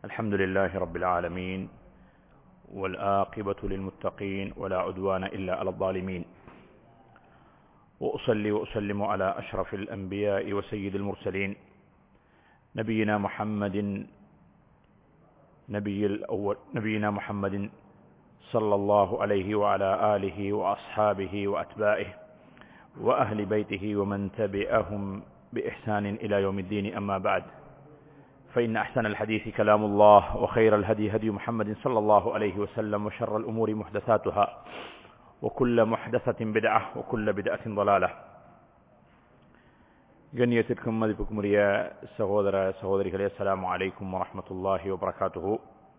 الحمد لله رب العالمين والآقبة للمتقين ولا عدوان إلا على الظالمين وأصلي وأسلم على أشرف الأنبياء وسيد المرسلين نبينا محمد نبي الأول نبينا محمد صلى الله عليه وعلى آله وأصحابه وأتباعه وأهل بيته ومن تبعهم بإحسان إلى يوم الدين أما بعد فإن أحسن الحديث كلام الله وخير الهدي هدي محمد صلى الله عليه وسلم وشر الأمور محدثاتها وكل محدثة بدعة وكل بدعة ضلالة கண்ணியத்திற்கும் மதிப்புக்கும் உரிய சகோதர சகோதரிகளே அஸ்லாம் அலைக்கும் வரமத்துல்லாஹி வபரகாத்துஹு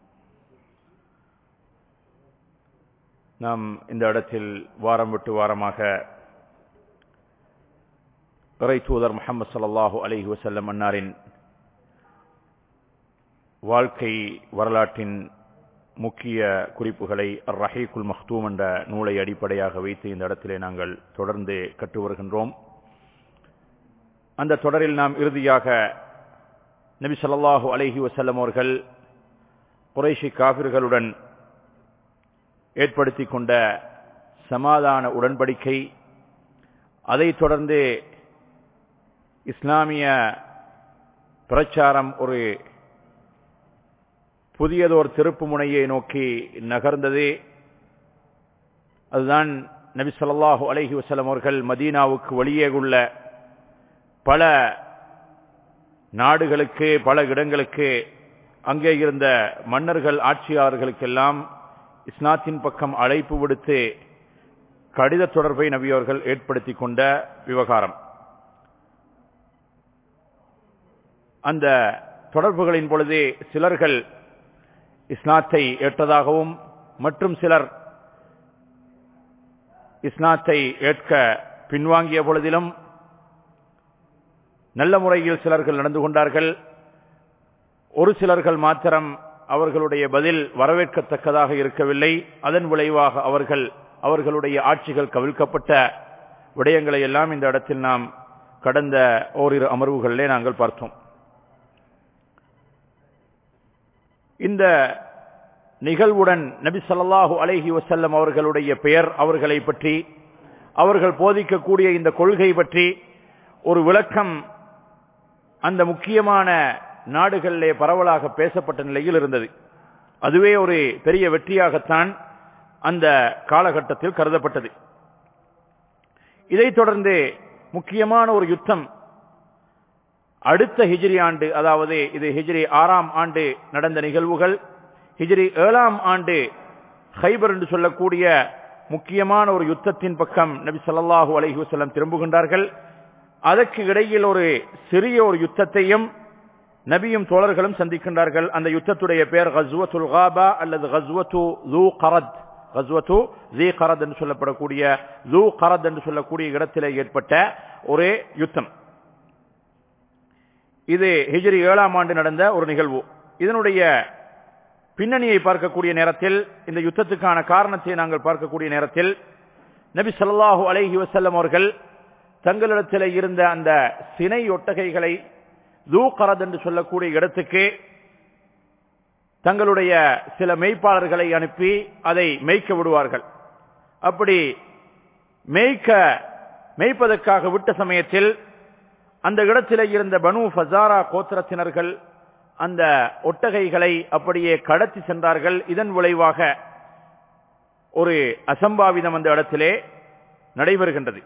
நாம் இந்த இடத்தில் வாரம் விட்டு வாரமாக இறை தூதர் முகமது சல்லாஹூ அலஹி வசல்லம் அன்னாரின் வாழ்க்கை வரலாற்றின் முக்கிய குறிப்புகளை அர் ரஹீகுல் மஹ்தூம் என்ற நூலை அடிப்படையாக வைத்து இந்த இடத்திலே நாங்கள் தொடர்ந்து கற்று வருகின்றோம் அந்த தொடரில் நாம் இறுதியாக நபி சொல்லாஹு அலஹி வசல்லம் அவர்கள் குறைஷி காபிர்களுடன் ஏற்படுத்தி கொண்ட சமாதான உடன்படிக்கை அதைத் தொடர்ந்து இஸ்லாமிய பிரச்சாரம் ஒரு புதியதோர் திருப்பு முனையை நோக்கி நகர்ந்தது அதுதான் நபி சொல்லாஹு அலஹி வசலம் அவர்கள் மதீனாவுக்கு வெளியே உள்ள பல நாடுகளுக்கு பல இடங்களுக்கு அங்கே இருந்த மன்னர்கள் ஆட்சியாளர்களுக்கெல்லாம் இஸ்லாத்தின் பக்கம் அழைப்பு விடுத்து கடித தொடர்பை நபியவர்கள் ஏற்படுத்தி கொண்ட விவகாரம் அந்த தொடர்புகளின் பொழுது சிலர்கள் இஸ்லாத்தை ஏற்றதாகவும் மற்றும் சிலர் இஸ்லாத்தை ஏற்க பின்வாங்கிய பொழுதிலும் நல்ல முறையில் சிலர்கள் நடந்து கொண்டார்கள் ஒரு சிலர்கள் மாத்திரம் அவர்களுடைய பதில் வரவேற்கத்தக்கதாக இருக்கவில்லை அதன் விளைவாக அவர்கள் அவர்களுடைய ஆட்சிகள் கவிழ்க்கப்பட்ட விடயங்களை எல்லாம் இந்த இடத்தில் நாம் கடந்த ஓரிரு அமர்வுகளிலே நாங்கள் பார்த்தோம் இந்த நிகழ்வுடன் நபி சொல்லாஹு அலஹி வசல்லம் அவர்களுடைய பெயர் அவர்களை பற்றி அவர்கள் போதிக்கக்கூடிய இந்த கொள்கை பற்றி ஒரு விளக்கம் அந்த முக்கியமான நாடுகளிலே பரவலாக பேசப்பட்ட நிலையில் இருந்தது அதுவே ஒரு பெரிய வெற்றியாகத்தான் அந்த காலகட்டத்தில் கருதப்பட்டது இதைத் தொடர்ந்து முக்கியமான ஒரு யுத்தம் அடுத்த ஹிஜ்ரி ஆண்டு அதாவது இது ஹிஜ்ரி ஆறாம் ஆண்டு நடந்த நிகழ்வுகள் ஹிஜ்ரி ஏழாம் ஆண்டு ஹைபர் என்று சொல்லக்கூடிய முக்கியமான ஒரு யுத்தத்தின் பக்கம் நபி சொல்லாஹூ அலஹி வசல்லம் திரும்புகின்றார்கள் அதற்கு இடையில் ஒரு சிறிய ஒரு யுத்தத்தையும் நபியும் தோழர்களும் சந்திக்கின்றார்கள் அந்த யுத்தத்துடைய பெயர் ஹஸ்வத்துல் காபா அல்லது ஹஸ்வத்து ஜூ கரத் ஹஸ்வத்து ஜீ கரத் என்று சொல்லப்படக்கூடிய ஜூ கரத் என்று சொல்லக்கூடிய இடத்திலே ஏற்பட்ட ஒரு யுத்தம் இது ஹிஜ்ரி ஏழாம் ஆண்டு நடந்த ஒரு நிகழ்வு இதனுடைய பின்னணியை பார்க்கக்கூடிய நேரத்தில் இந்த யுத்தத்துக்கான காரணத்தை நாங்கள் பார்க்கக்கூடிய நேரத்தில் நபி சொல்லாஹூ அலஹி வசல்லம் அவர்கள் தங்களிடத்தில் இருந்த அந்த சினை ஒட்டகைகளை தூக்கரத் என்று சொல்லக்கூடிய இடத்துக்கு தங்களுடைய சில மெய்ப்பாளர்களை அனுப்பி அதை மேய்க்க விடுவார்கள் அப்படி மேய்க்க மேய்ப்பதற்காக விட்ட சமயத்தில் அந்த இடத்திலே இருந்த பனு ஃபசாரா கோத்திரத்தினர்கள் அந்த ஒட்டகைகளை அப்படியே கடத்தி சென்றார்கள் இதன் விளைவாக ஒரு அசம்பாவிதம் அந்த இடத்திலே நடைபெறுகின்றது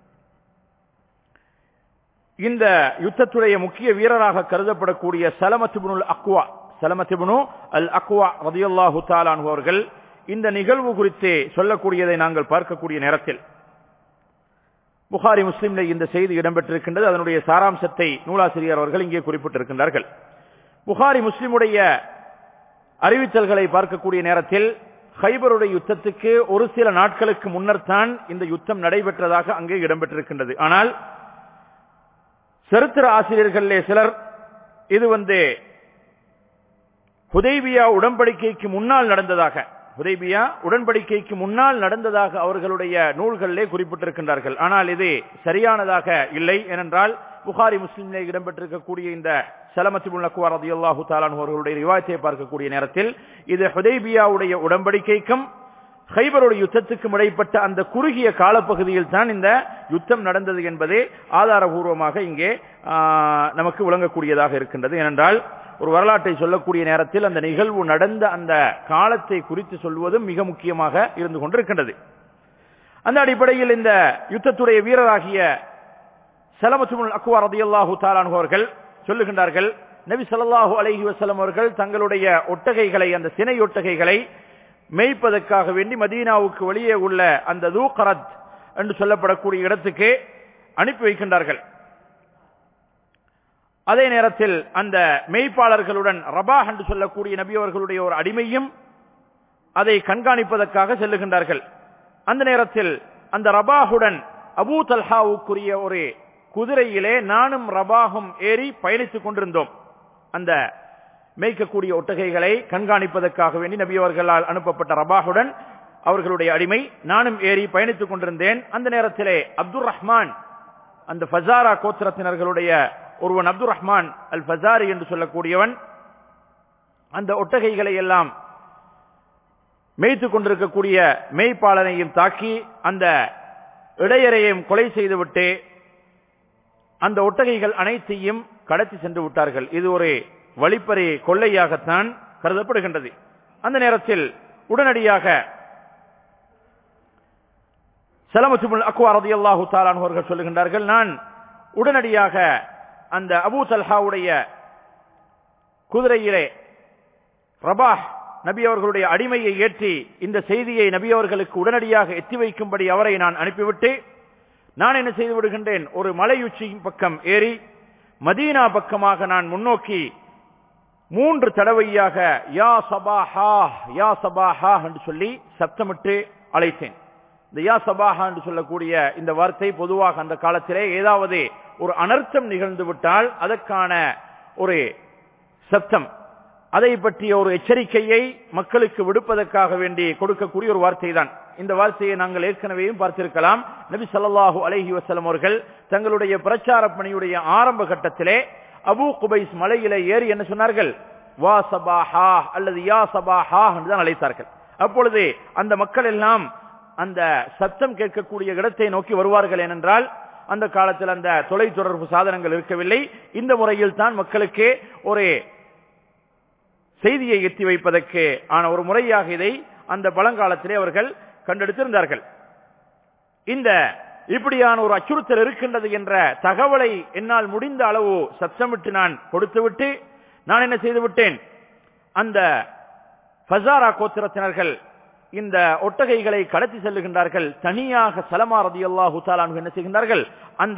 இந்த யுத்தத்துடைய முக்கிய வீரராக கருதப்படக்கூடிய சலமத்திபுனுல் அக்வா சலமத்திபுனு அல் அக்வா ரதியுல்லாஹு தாலான் அவர்கள் இந்த நிகழ்வு குறித்து சொல்லக்கூடியதை நாங்கள் பார்க்கக்கூடிய நேரத்தில் புகாரி முஸ்லீம்ல இந்த செய்தி இடம்பெற்றிருக்கின்றது அதனுடைய சாராம்சத்தை நூலாசிரியர் அவர்கள் இங்கே குறிப்பிட்டிருக்கின்றார்கள் புகாரி முஸ்லிமுடைய அறிவித்தல்களை பார்க்கக்கூடிய நேரத்தில் ஹைபருடைய யுத்தத்துக்கு ஒரு சில நாட்களுக்கு முன்னர் தான் இந்த யுத்தம் நடைபெற்றதாக அங்கே இடம்பெற்றிருக்கின்றது ஆனால் சரித்திர ஆசிரியர்களே சிலர் இது வந்து ஹுதைபியா உடன்படிக்கைக்கு முன்னால் நடந்ததாக ஹுதைபியா உடன்படிக்கைக்கு முன்னால் நடந்ததாக அவர்களுடைய நூல்களிலே குறிப்பிட்டிருக்கின்றார்கள் ஆனால் இது சரியானதாக இல்லை ஏனென்றால் புகாரி முஸ்லிமிலே இடம்பெற்றிருக்கக்கூடிய இந்த சலமத்திபுல் அக்வா ரதியல்லாஹு தாலான் அவர்களுடைய ரிவாயத்தை பார்க்கக்கூடிய நேரத்தில் இது ஹுதைபியாவுடைய உடன்படிக்கைக்கும் ஹைபருடைய யுத்தத்துக்கும் இடைப்பட்ட அந்த குறுகிய காலப்பகுதியில் தான் இந்த யுத்தம் நடந்தது என்பதே ஆதாரபூர்வமாக இங்கே நமக்கு விளங்கக்கூடியதாக இருக்கின்றது ஏனென்றால் ஒரு வரலாற்றை சொல்லக்கூடிய நேரத்தில் அந்த நிகழ்வு நடந்த அந்த காலத்தை குறித்து சொல்வதும் மிக முக்கியமாக இருந்து கொண்டிருக்கின்றது அந்த அடிப்படையில் இந்த யுத்தத்துடைய வீரராகிய சலமத்துமுல் அக்குவா ரதியல்லாஹு தாலான் அவர்கள் சொல்லுகின்றார்கள் நபி ஸல்லல்லாஹு அலைஹி வஸல்லம் அவர்கள் தங்களுடைய ஒட்டகைகளை அந்த சினை ஒட்டகைகளை மேய்ப்பதற்காக வேண்டி மதீனாவுக்கு வெளியே உள்ள அந்த தூக்கரத் என்று சொல்லப்படக்கூடிய இடத்துக்கு அனுப்பி வைக்கின்றார்கள் அதே நேரத்தில் அந்த மெய்ப்பாளர்களுடன் ரபாஹ் என்று சொல்லக்கூடிய நபி அவர்களுடைய ஒரு அடிமையும் அதை கண்காணிப்பதற்காக செல்லுகின்றார்கள் அந்த நேரத்தில் அந்த ரபாஹுடன் அபூ தல்ஹாவுக்குரிய ஒரு குதிரையிலே நானும் ரபாகும் ஏறி பயணித்துக் கொண்டிருந்தோம் அந்த மேய்க்கக்கூடிய ஒட்டகைகளை கண்காணிப்பதற்காக வேண்டி நபி அவர்களால் அனுப்பப்பட்ட ரபாகுடன் அவர்களுடைய அடிமை நானும் ஏறி பயணித்துக் கொண்டிருந்தேன் அந்த நேரத்திலே அப்துல் ரஹ்மான் அந்த ஃபசாரா கோத்திரத்தினர்களுடைய ஒருவன் அப்துல் ரஹ்மான் அல் ஃபசாரி என்று சொல்லக்கூடியவன் அந்த ஒட்டகைகளை எல்லாம் மேய்த்துக் கொண்டிருக்கக்கூடிய மேய்ப்பாளனையும் தாக்கி அந்த இடையரையும் கொலை செய்துவிட்டு அந்த ஒட்டகைகள் அனைத்தையும் கடத்தி சென்று விட்டார்கள் இது ஒரு வழிப்பறி கொள்ளையாகத்தான் கருதப்படுகின்றது அந்த நேரத்தில் உடனடியாக சலமத்துமுல் அக்வா ரதி அல்லாஹு தாலான் அவர்கள் சொல்லுகின்றார்கள் நான் உடனடியாக அந்த அபூ தல்ஹாவுடைய குதிரையிலே ரபாஹ் நபி அவர்களுடைய அடிமையை ஏற்றி இந்த செய்தியை நபி அவர்களுக்கு உடனடியாக எத்தி வைக்கும்படி அவரை நான் அனுப்பிவிட்டு நான் என்ன செய்து விடுகின்றேன் ஒரு மலையுச்சி பக்கம் ஏறி மதீனா பக்கமாக நான் முன்னோக்கி மூன்று தடவையாக யா சபாஹா யா சபாஹா என்று சொல்லி சத்தமிட்டு அழைத்தேன் இந்த யா சபாஹா என்று சொல்லக்கூடிய இந்த வார்த்தை பொதுவாக அந்த காலத்திலே ஏதாவது ஒரு அனர்த்தம் நிகழ்ந்து விட்டால் அதற்கான ஒரு சத்தம் அதை பற்றிய ஒரு எச்சரிக்கையை மக்களுக்கு விடுப்பதற்காக வேண்டி கொடுக்கக்கூடிய ஒரு வார்த்தை தான் இந்த வார்த்தையை நாங்கள் ஏற்கனவேயும் பார்த்திருக்கலாம் நபி ஸல்லல்லாஹு அலைஹி வஸல்லம் அவர்கள் தங்களுடைய பிரச்சார பணியுடைய ஆரம்ப கட்டத்திலே அபூ குபைஸ் மலையிலே ஏறி என்ன சொன்னார்கள் வா சபாஹா அல்லது யா சபாஹா என்றுதான் அழைத்தார்கள் அப்பொழுது அந்த மக்கள் எல்லாம் அந்த சத்தம் கேட்கக்கூடிய இடத்தை நோக்கி வருவார்கள் ஏனென்றால் அந்த காலத்தில் அந்த தொலை தொடர்பு சாதனங்கள் இருக்கவில்லை இந்த முறையில் தான் மக்களுக்கு ஒரு செய்தியை எத்தி வைப்பதற்கு ஆன ஒரு முறையாக இதை அந்த பழங்காலத்திலே அவர்கள் கண்டெடுத்திருந்தார்கள் இந்த இப்படியான ஒரு அச்சுறுத்தல் இருக்கின்றது என்ற தகவலை என்னால் முடிந்த அளவு சத்தமிட்டு நான் கொடுத்துவிட்டு நான் என்ன செய்து விட்டேன் அந்த ஃபசாரா கோத்திரத்தினர்கள் இந்த ஒட்டகைகளை கடத்தி செல்லுகின்றார்கள் தனியாக சலமா ரதி அல்லாஹு என்ன செய்கின்றார்கள் அந்த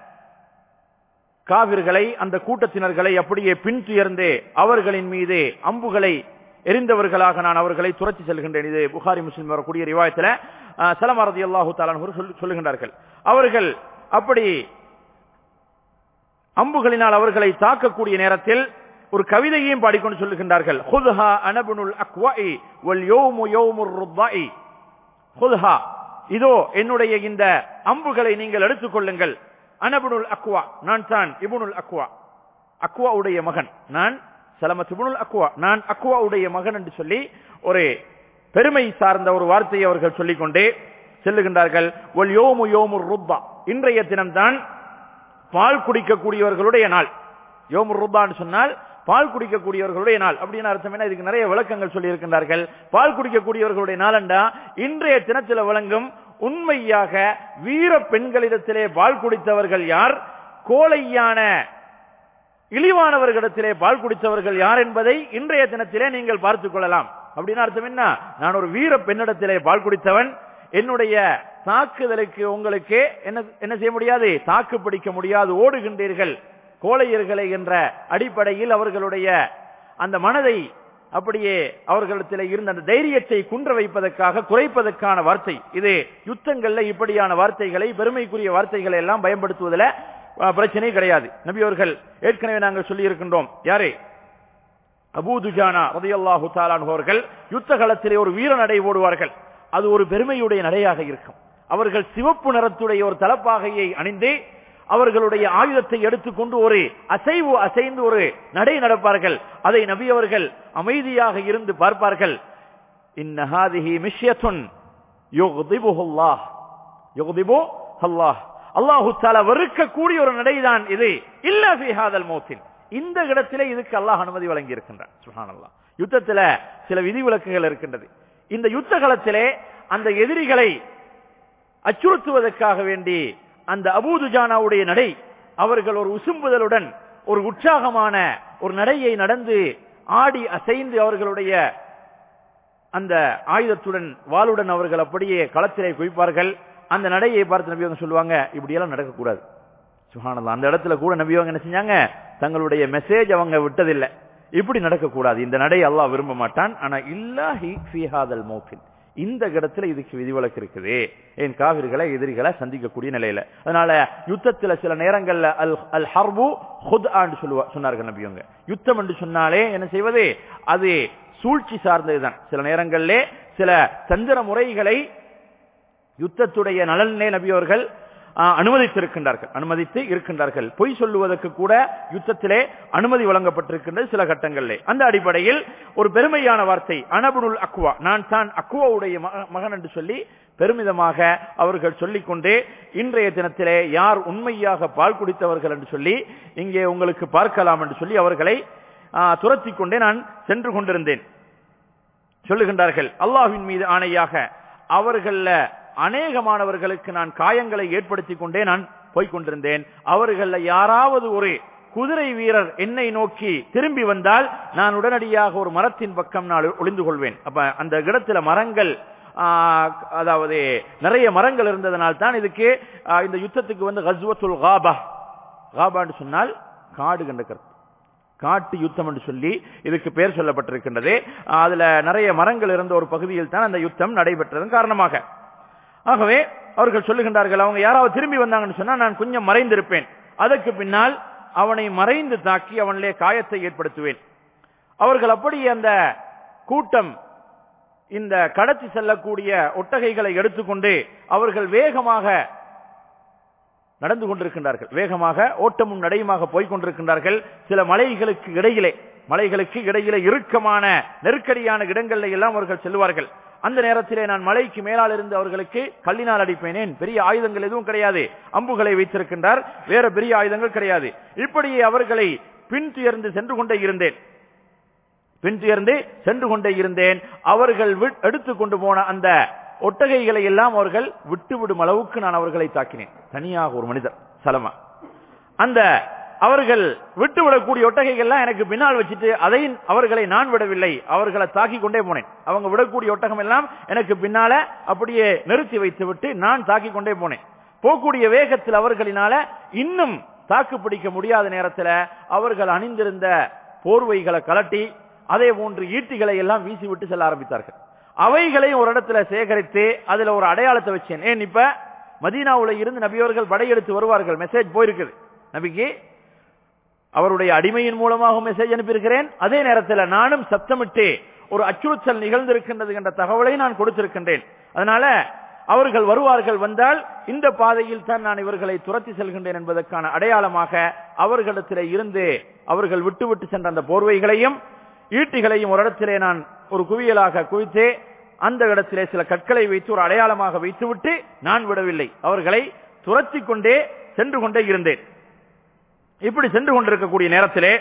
காவிர்களை அந்த கூட்டத்தினர்களை அப்படியே பின்துயர்ந்து அவர்களின் மீது அம்புகளை எரிந்தவர்களாக நான் அவர்களை துரத்தி செல்கின்றேன் இது புகாரி முஸ்லிம் வரக்கூடிய ரிவாயத்தில் சலமா ரதி அல்லாஹு சொல்லுகின்றார்கள் அவர்கள் அப்படி அம்புகளினால் அவர்களை தாக்கக்கூடிய நேரத்தில் ஒரு கவிதையையும் பாடிக்கொண்டு சொல்லுகின்றார்கள் ஹுத்ஹா அனபுனுல் அக்வாஇ வல் யௌமு யௌமுர் ருப்பாஇ ஹுத்ஹா இதோ என்னுடைய இந்த அம்புகளை நீங்கள் எடுத்துக் கொள்ளுங்கள் அனபுனுல் அக்வா நான் தான் இபுனுல் அக்வா அக்வா உடைய மகன் நான் சலமத் இபுனுல் அக்வா நான் அக்வா உடைய மகன் என்று சொல்லி ஒரு பெருமை சார்ந்த ஒரு வார்த்தையை அவர்கள் சொல்லிக்கொண்டே செல்லுகின்றார்கள் ஒல் யோமு யோமுர் ருப்பா இன்றைய தினம்தான் பால் குடிக்கக்கூடியவர்களுடைய நாள் யோமுர் ருப்பான்னு சொன்னால் பால் குடிக்கக்கூடியவர்களுடைய நாள் அப்படின்னு அர்த்தம் என்ன இதுக்கு நிறைய விளக்கங்கள் சொல்லி இருக்கின்றார்கள் பால் குடிக்கக்கூடியவர்களுடைய நாளண்டா இன்றைய தினத்தில் விளங்கும் உண்மையாக வீர பெண்களிடத்திலே பால் குடித்தவர்கள் யார் கோழையான இழிவானவர்களிடத்திலே பால் குடித்தவர்கள் யார் என்பதை இன்றைய தினத்திலே நீங்கள் பார்த்துக் கொள்ளலாம் அப்படின்னு அர்த்தம் என்ன நான் ஒரு வீர பெண்ணிடத்திலே பால் குடித்தவன் என்னுடைய தாக்குதலுக்கு உங்களுக்கு என்ன என்ன செய்ய முடியாது தாக்கு பிடிக்க முடியாது ஓடுகின்றீர்கள் கோழையர்களை என்ற அடிப்படையில் அவர்களுடைய அந்த மனதை அப்படியே அவர்களிடத்தில் இருந்த அந்த தைரியத்தை குன்ற வைப்பதற்காக குறைப்பதற்கான வார்த்தை இது யுத்தங்கள்ல இப்படியான வார்த்தைகளை பெருமைக்குரிய வார்த்தைகளை எல்லாம் பயன்படுத்துவதில் பிரச்சனை கிடையாது நபி அவர்கள் ஏற்கனவே நாங்கள் சொல்லி இருக்கின்றோம் யாரே அபூ துஜானா ரதியல்லாஹு தாலான் அவர்கள் யுத்த காலத்திலே ஒரு வீர நடை ஓடுவார்கள் அது ஒரு பெருமையுடைய நடையாக இருக்கும் அவர்கள் சிவப்பு நிறத்துடைய ஒரு தலப்பாகையை அணிந்து அவர்களுடைய ஆயுதத்தை எடுத்துக்கொண்டு ஒரு அசைவு அசைந்து ஒரு நடை நடப்பார்கள் அதை நபி அவர்கள் அமைதியாக இருந்து பார்ப்பார்கள் இன்னஹாதிஹி மிஷ்யத்துன் யுக்திபுல்லாஹ் யுக்திபு அல்லாஹ் அல்லாஹு தாலா வெறுக்கக்கூடிய ஒரு நடைதான் இது இல்ல ஃபி ஹாதல் மௌத்தின் இந்த இடத்திலே இதுக்கு அல்லாஹ் அனுமதி வழங்கி இருக்கின்றான் சுப்ஹானல்லாஹ் யுத்தத்துல சில விதிவிலக்குகள் இருக்கின்றது இந்த யுத்த காலத்திலே அந்த எதிரிகளை அச்சுறுத்துவதற்காக வேண்டி அந்த அபூதுஜானாவுடைய நடை அவர்கள் ஒரு உசும்புதலுடன் ஒரு உற்சாகமான ஒரு நடையை நடந்து ஆடி அசைந்து அவர்களுடைய அந்த ஆயுதத்துடன் வாளுடன் அவர்கள் அப்படியே களத்திலே குவிப்பார்கள் அந்த நடையை பார்த்து நபி அவங்க சொல்லுவாங்க இப்படியெல்லாம் நடக்கக்கூடாது சுஹானல்லா அந்த இடத்துல கூட நபி அவங்க என்ன செஞ்சாங்க தங்களுடைய மெசேஜ் அவங்க விட்டதில்லை இப்படி நடக்கக்கூடாது இந்த நடை அல்லாஹ் விரும்ப மாட்டான் ஆனா இல்லாஹி ஃபிஹாதல் மௌஃபின் இந்த இடத்துல இதுக்கு விதிவிலக்கு இருக்குது என் காவிர்களை எதிரிகளை சந்திக்கக்கூடிய நிலையில அதனால யுத்தத்துல சில நேரங்கள்ல அல் அல் ஹர்பு ஹுத் சொல்லுவா சொன்னார்கள் நபியவங்க யுத்தம் என்று சொன்னாலே என்ன செய்வது அது சூழ்ச்சி சார்ந்ததுதான் சில நேரங்களிலே சில தந்திர முறைகளை யுத்தத்துடைய நலனே நபி அவர்கள் அனுமதித்திருக்கின்றார்கள் அனுமதித்து இருக்கின்றார்கள் பொய் சொல்லுவதற்கு கூட யுத்தத்திலே அனுமதி வழங்கப்பட்டிருக்கின்றது சில கட்டங்களிலே அந்த அடிப்படையில் ஒரு பெருமையான வார்த்தை அனபுனுல் அக்குவா நான் தான் அக்குவாவுடைய மகன் என்று சொல்லி பெருமிதமாக அவர்கள் சொல்லிக்கொண்டே இன்றைய தினத்திலே யார் உண்மையாக பால் குடித்தவர்கள் என்று சொல்லி இங்கே உங்களுக்கு பார்க்கலாம் என்று சொல்லி அவர்களை துரத்தி கொண்டே நான் சென்று கொண்டிருந்தேன் சொல்லுகின்றார்கள் அல்லாஹின் மீது ஆணையாக அவர்கள அநேகமானவர்களுக்கு நான் காயங்களை ஏற்படுத்தி கொண்டே நான் போய்கொண்டிருந்தேன் அவர்கள யாராவது ஒரு குதிரை வீரர் என்னை நோக்கி திரும்பி வந்தால் நான் உடனடியாக ஒரு மரத்தின் பக்கம் நான் ஒளிந்து கொள்வேன் அப்ப அந்த இடத்துல மரங்கள் அதாவது நிறைய மரங்கள் இருந்ததனால் தான் இதுக்கு இந்த யுத்தத்துக்கு வந்து கஸ்வத்துல் காபா காபான்னு சொன்னால் காடு கண்ட கருத்து காட்டு யுத்தம் என்று சொல்லி இதுக்கு பெயர் சொல்லப்பட்டிருக்கின்றது அதுல நிறைய மரங்கள் இருந்த ஒரு பகுதியில் தான் அந்த யுத்தம் நடைபெற்றதன் காரணமாக ஆகவே அவர்கள் சொல்லுகின்றார்கள் அவங்க யாராவது திரும்பி வந்தாங்கன்னு சொன்னா நான் கொஞ்சம் மறைந்திருப்பேன் அதற்கு பின்னால் அவனை மறைந்து தாக்கி அவனிலே காயத்தை ஏற்படுத்துவேன் அவர்கள் அப்படி அந்த கூட்டம் இந்த கடத்தி செல்லக்கூடிய ஒட்டகைகளை எடுத்துக்கொண்டு அவர்கள் வேகமாக நடந்து கொண்டிருக்கின்றார்கள் வேகமாக ஓட்டமும் நடையுமாக போய்கொண்டிருக்கின்றார்கள் சில மலைகளுக்கு இடையிலே மலைகளுக்கு இடையிலே இறுக்கமான நெருக்கடியான இடங்களில் எல்லாம் அவர்கள் செல்வார்கள் அந்த நேரத்திலே நான் மலைக்கு மேலால் இருந்து அவர்களுக்கு கல்லினால் அடிப்பேனேன் பெரிய ஆயுதங்கள் எதுவும் கிடையாது அம்புகளை வைத்திருக்கின்றார் வேற பெரிய ஆயுதங்கள் கிடையாது இப்படியே அவர்களை பின்துயர்ந்து சென்று கொண்டே இருந்தேன் பின்துயர்ந்து சென்று கொண்டே இருந்தேன் அவர்கள் எடுத்து கொண்டு போன அந்த ஒட்டகைகளை எல்லாம் அவர்கள் விட்டுவிடும் அளவுக்கு நான் அவர்களை தாக்கினேன் தனியாக ஒரு மனிதர் சலமா அந்த அவர்கள் விட்டுவிடக்கூடிய ஒட்டகைகள்லாம் எனக்கு பின்னால் வச்சுட்டு அதையும் அவர்களை நான் விடவில்லை அவர்களை தாக்கி கொண்டே போனேன் அவங்க விடக்கூடிய ஒட்டகம் எல்லாம் எனக்கு பின்னால அப்படியே நிறுத்தி வைத்து விட்டு நான் தாக்கி கொண்டே போனேன் போகக்கூடிய வேகத்தில் அவர்களினால இன்னும் தாக்கு பிடிக்க முடியாத நேரத்தில் அவர்கள் அணிந்திருந்த போர்வைகளை கலட்டி அதே போன்று ஈட்டிகளை எல்லாம் வீசி விட்டு செல்ல ஆரம்பித்தார்கள் அவைகளையும் ஒரு இடத்துல சேகரித்து அதுல ஒரு அடையாளத்தை வச்சேன் ஏன் இப்ப மதீனாவுல இருந்து நபியவர்கள் படையெடுத்து வருவார்கள் மெசேஜ் போயிருக்குது நபிக்கு அவருடைய அடிமையின் மூலமாக மெசேஜ் அனுப்பியிருக்கிறேன் அதே நேரத்தில் நானும் சத்தமிட்டு ஒரு அச்சுறுத்தல் நிகழ்ந்திருக்கின்றது என்ற தகவலை நான் கொடுத்திருக்கின்றேன் அதனால அவர்கள் வருவார்கள் வந்தால் இந்த பாதையில் தான் நான் இவர்களை துரத்தி செல்கின்றேன் என்பதற்கான அடையாளமாக அவர்களிடத்திலே இருந்து அவர்கள் விட்டு விட்டு சென்ற அந்த போர்வைகளையும் ஈட்டிகளையும் ஒரு இடத்திலே நான் ஒரு குவியலாக குவித்து அந்த இடத்திலே சில கற்களை வைத்து ஒரு அடையாளமாக வைத்துவிட்டு நான் விடவில்லை அவர்களை துரத்தி கொண்டே சென்று கொண்டே இருந்தேன் இப்படி சென்று கொண்டிருக்கக்கூடிய நேரத்திலே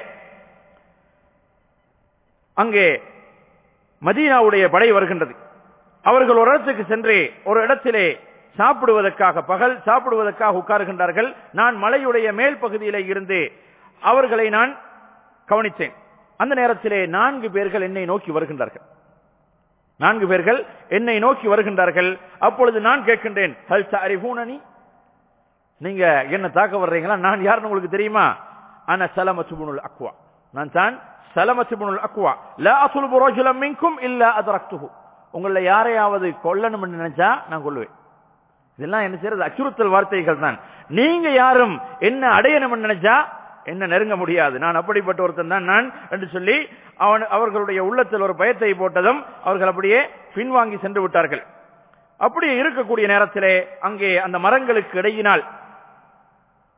அங்கே மதீனாவுடைய படை வருகின்றது அவர்கள் ஒரு இடத்துக்கு சென்று ஒரு இடத்திலே சாப்பிடுவதற்காக பகல் சாப்பிடுவதற்காக உட்காருகின்றார்கள் நான் மலையுடைய மேல் பகுதியிலே இருந்து அவர்களை நான் கவனித்தேன் அந்த நேரத்திலே நான்கு பேர்கள் என்னை நோக்கி வருகின்றார்கள் நான்கு பேர்கள் என்னை நோக்கி வருகின்றார்கள் அப்பொழுது நான் கேட்கின்றேன் ஹல் அறிவூனி நீங்க என்ன தாக்க வர்றீங்களா நான் யாருன்னு உங்களுக்கு தெரியுமா ஆனா சலமத்துபுனுல் அக்வா நான் தான் சலமத்துபுனுல் அக்வா லா அசுலுபு ரஜுலம் மின்கும் இல்ல அதரக்துஹு உங்கள யாரையாவது கொல்லணும் நினைச்சா நான் கொள்வேன் இதெல்லாம் என்ன செய்யறது அச்சுறுத்தல் வார்த்தைகள் தான் நீங்க யாரும் என்ன அடையணும் நினைச்சா என்ன நெருங்க முடியாது நான் அப்படிப்பட்ட ஒருத்தன் தான் நான் என்று சொல்லி அவன் அவர்களுடைய உள்ளத்தில் ஒரு பயத்தை போட்டதும் அவர்கள் அப்படியே பின்வாங்கி சென்று விட்டார்கள் அப்படியே இருக்கக்கூடிய நேரத்திலே அங்கே அந்த மரங்களுக்கு இடையினால்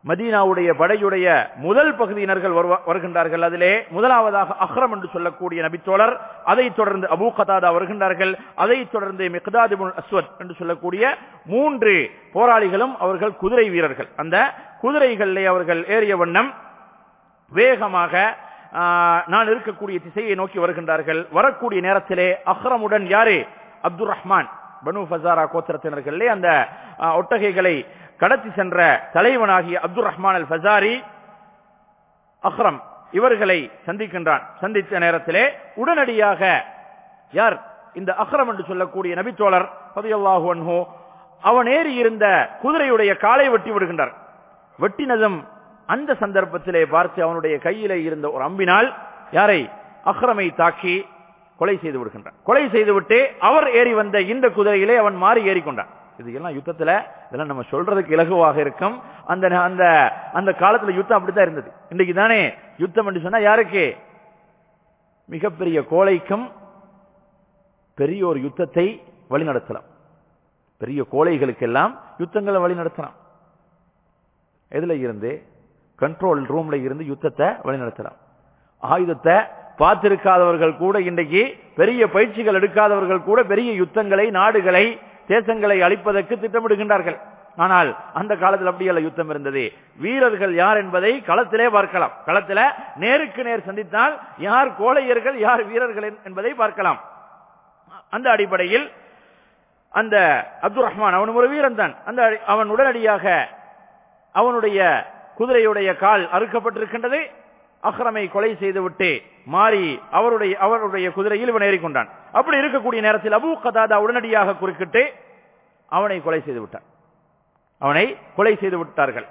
மதீனாவுடைய படையுடைய முதல் பகுதியினர்கள் வருவ- வருகின்றார்கள் அதிலே முதலாவதாக அஹ்ரம் என்று சொல்லக்கூடிய நபித்தோழர் அதைத் தொடர்ந்து அபூ கதாதா வருகின்றார்கள் அதைத் தொடர்ந்து மிக்தாத் இப்னு அஸ்வத் என்று சொல்லக்கூடிய மூன்று போராளிகளும் அவர்கள் குதிரை வீரர்கள் அந்த குதிரைகளிலே அவர்கள் ஏறிய வண்ணம் வேகமாக ஆ, நான் இருக்கக்கூடிய திசையை நோக்கி வருகின்றார்கள் வரக்கூடிய நேரத்திலே அஹ்ரமுடன் யாரு அப்துல் ரஹ்மான் பனு ஃபசாரா கோத்திரத்தினர்களே அந்த ஆ, ஒட்டகைகளை கடத்தி சென்ற தலைவனாகிய அப்துல் ரஹ்மான் அல் ஃபசாரி அஹ்ரம் இவர்களை சந்திக்கின்றான் சந்தித்த நேரத்திலே உடனடியாக யார் இந்த அஹ்ரம் என்று சொல்லக்கூடிய நபித்தோழர் ரலியல்லாஹு அன்ஹு அவன் ஏறி இருந்த குதிரையுடைய காலை வெட்டி விடுகின்றார் வெட்டினதும் அந்த சந்தர்ப்பத்திலே பார்த்து அவனுடைய கையிலே இருந்த ஒரு அம்பினால் யாரை அஹ்ரமை தாக்கி கொலை செய்து விடுகின்றான் கொலை செய்துவிட்டு அவர் ஏறி வந்த இந்த குதிரையிலே அவன் மாறி ஏறிக்கொண்டான் இது எல்லாம் யுத்தத்துல இதெல்லாம் நம்ம சொல்றதுக்கு இலகுவாக இருக்கும் அந்த அந்த அந்த காலத்துல யுத்தம் அப்படித்தான் இருந்தது இன்னைக்கு தானே யுத்தம் என்று சொன்னா யாருக்கு மிகப்பெரிய கோழைக்கும் பெரிய ஒரு யுத்தத்தை வழிநடத்தலாம் பெரிய கோழைகளுக்கெல்லாம் யுத்தங்களை வழிநடத்தலாம் எதுல இருந்து கண்ட்ரோல் ரூம்ல இருந்து யுத்தத்தை வழிநடத்தலாம் ஆயுதத்தை பார்த்திருக்காதவர்கள் கூட இன்றைக்கு பெரிய பயிற்சிகள் எடுக்காதவர்கள் கூட பெரிய யுத்தங்களை நாடுகளை தேசங்களை அழிப்பதற்கு திட்டமிடுகின்றார்கள் ஆனால் அந்த காலத்தில் அப்படியல்ல யுத்தம் இருந்தது வீரர்கள் யார் என்பதை களத்திலே பார்க்கலாம் களத்தில நேருக்கு நேர் சந்தித்தால் யார் கோழையர்கள் யார் வீரர்கள் என்பதை பார்க்கலாம் அந்த அடிப்படையில் அந்த அப்துல் ரஹ்மான் அவன் ஒரு வீரன் தான் அந்த அடி- அவன் உடனடியாக அவனுடைய குதிரையுடைய கால் அறுக்கப்பட்டிருக்கின்றது அஹ்ரமை கொலை செய்துவிட்டு மாறி அவருடைய அவருடைய குதிரையில் இவன் ஏறிக்கொண்டான் அப்படி இருக்கக்கூடிய நேரத்தில் அபூ கதாதா உடனடியாக குறுக்கிட்டு அவனை கொலை செய்து விட்டான் அவனை கொலை செய்து விட்டார்கள்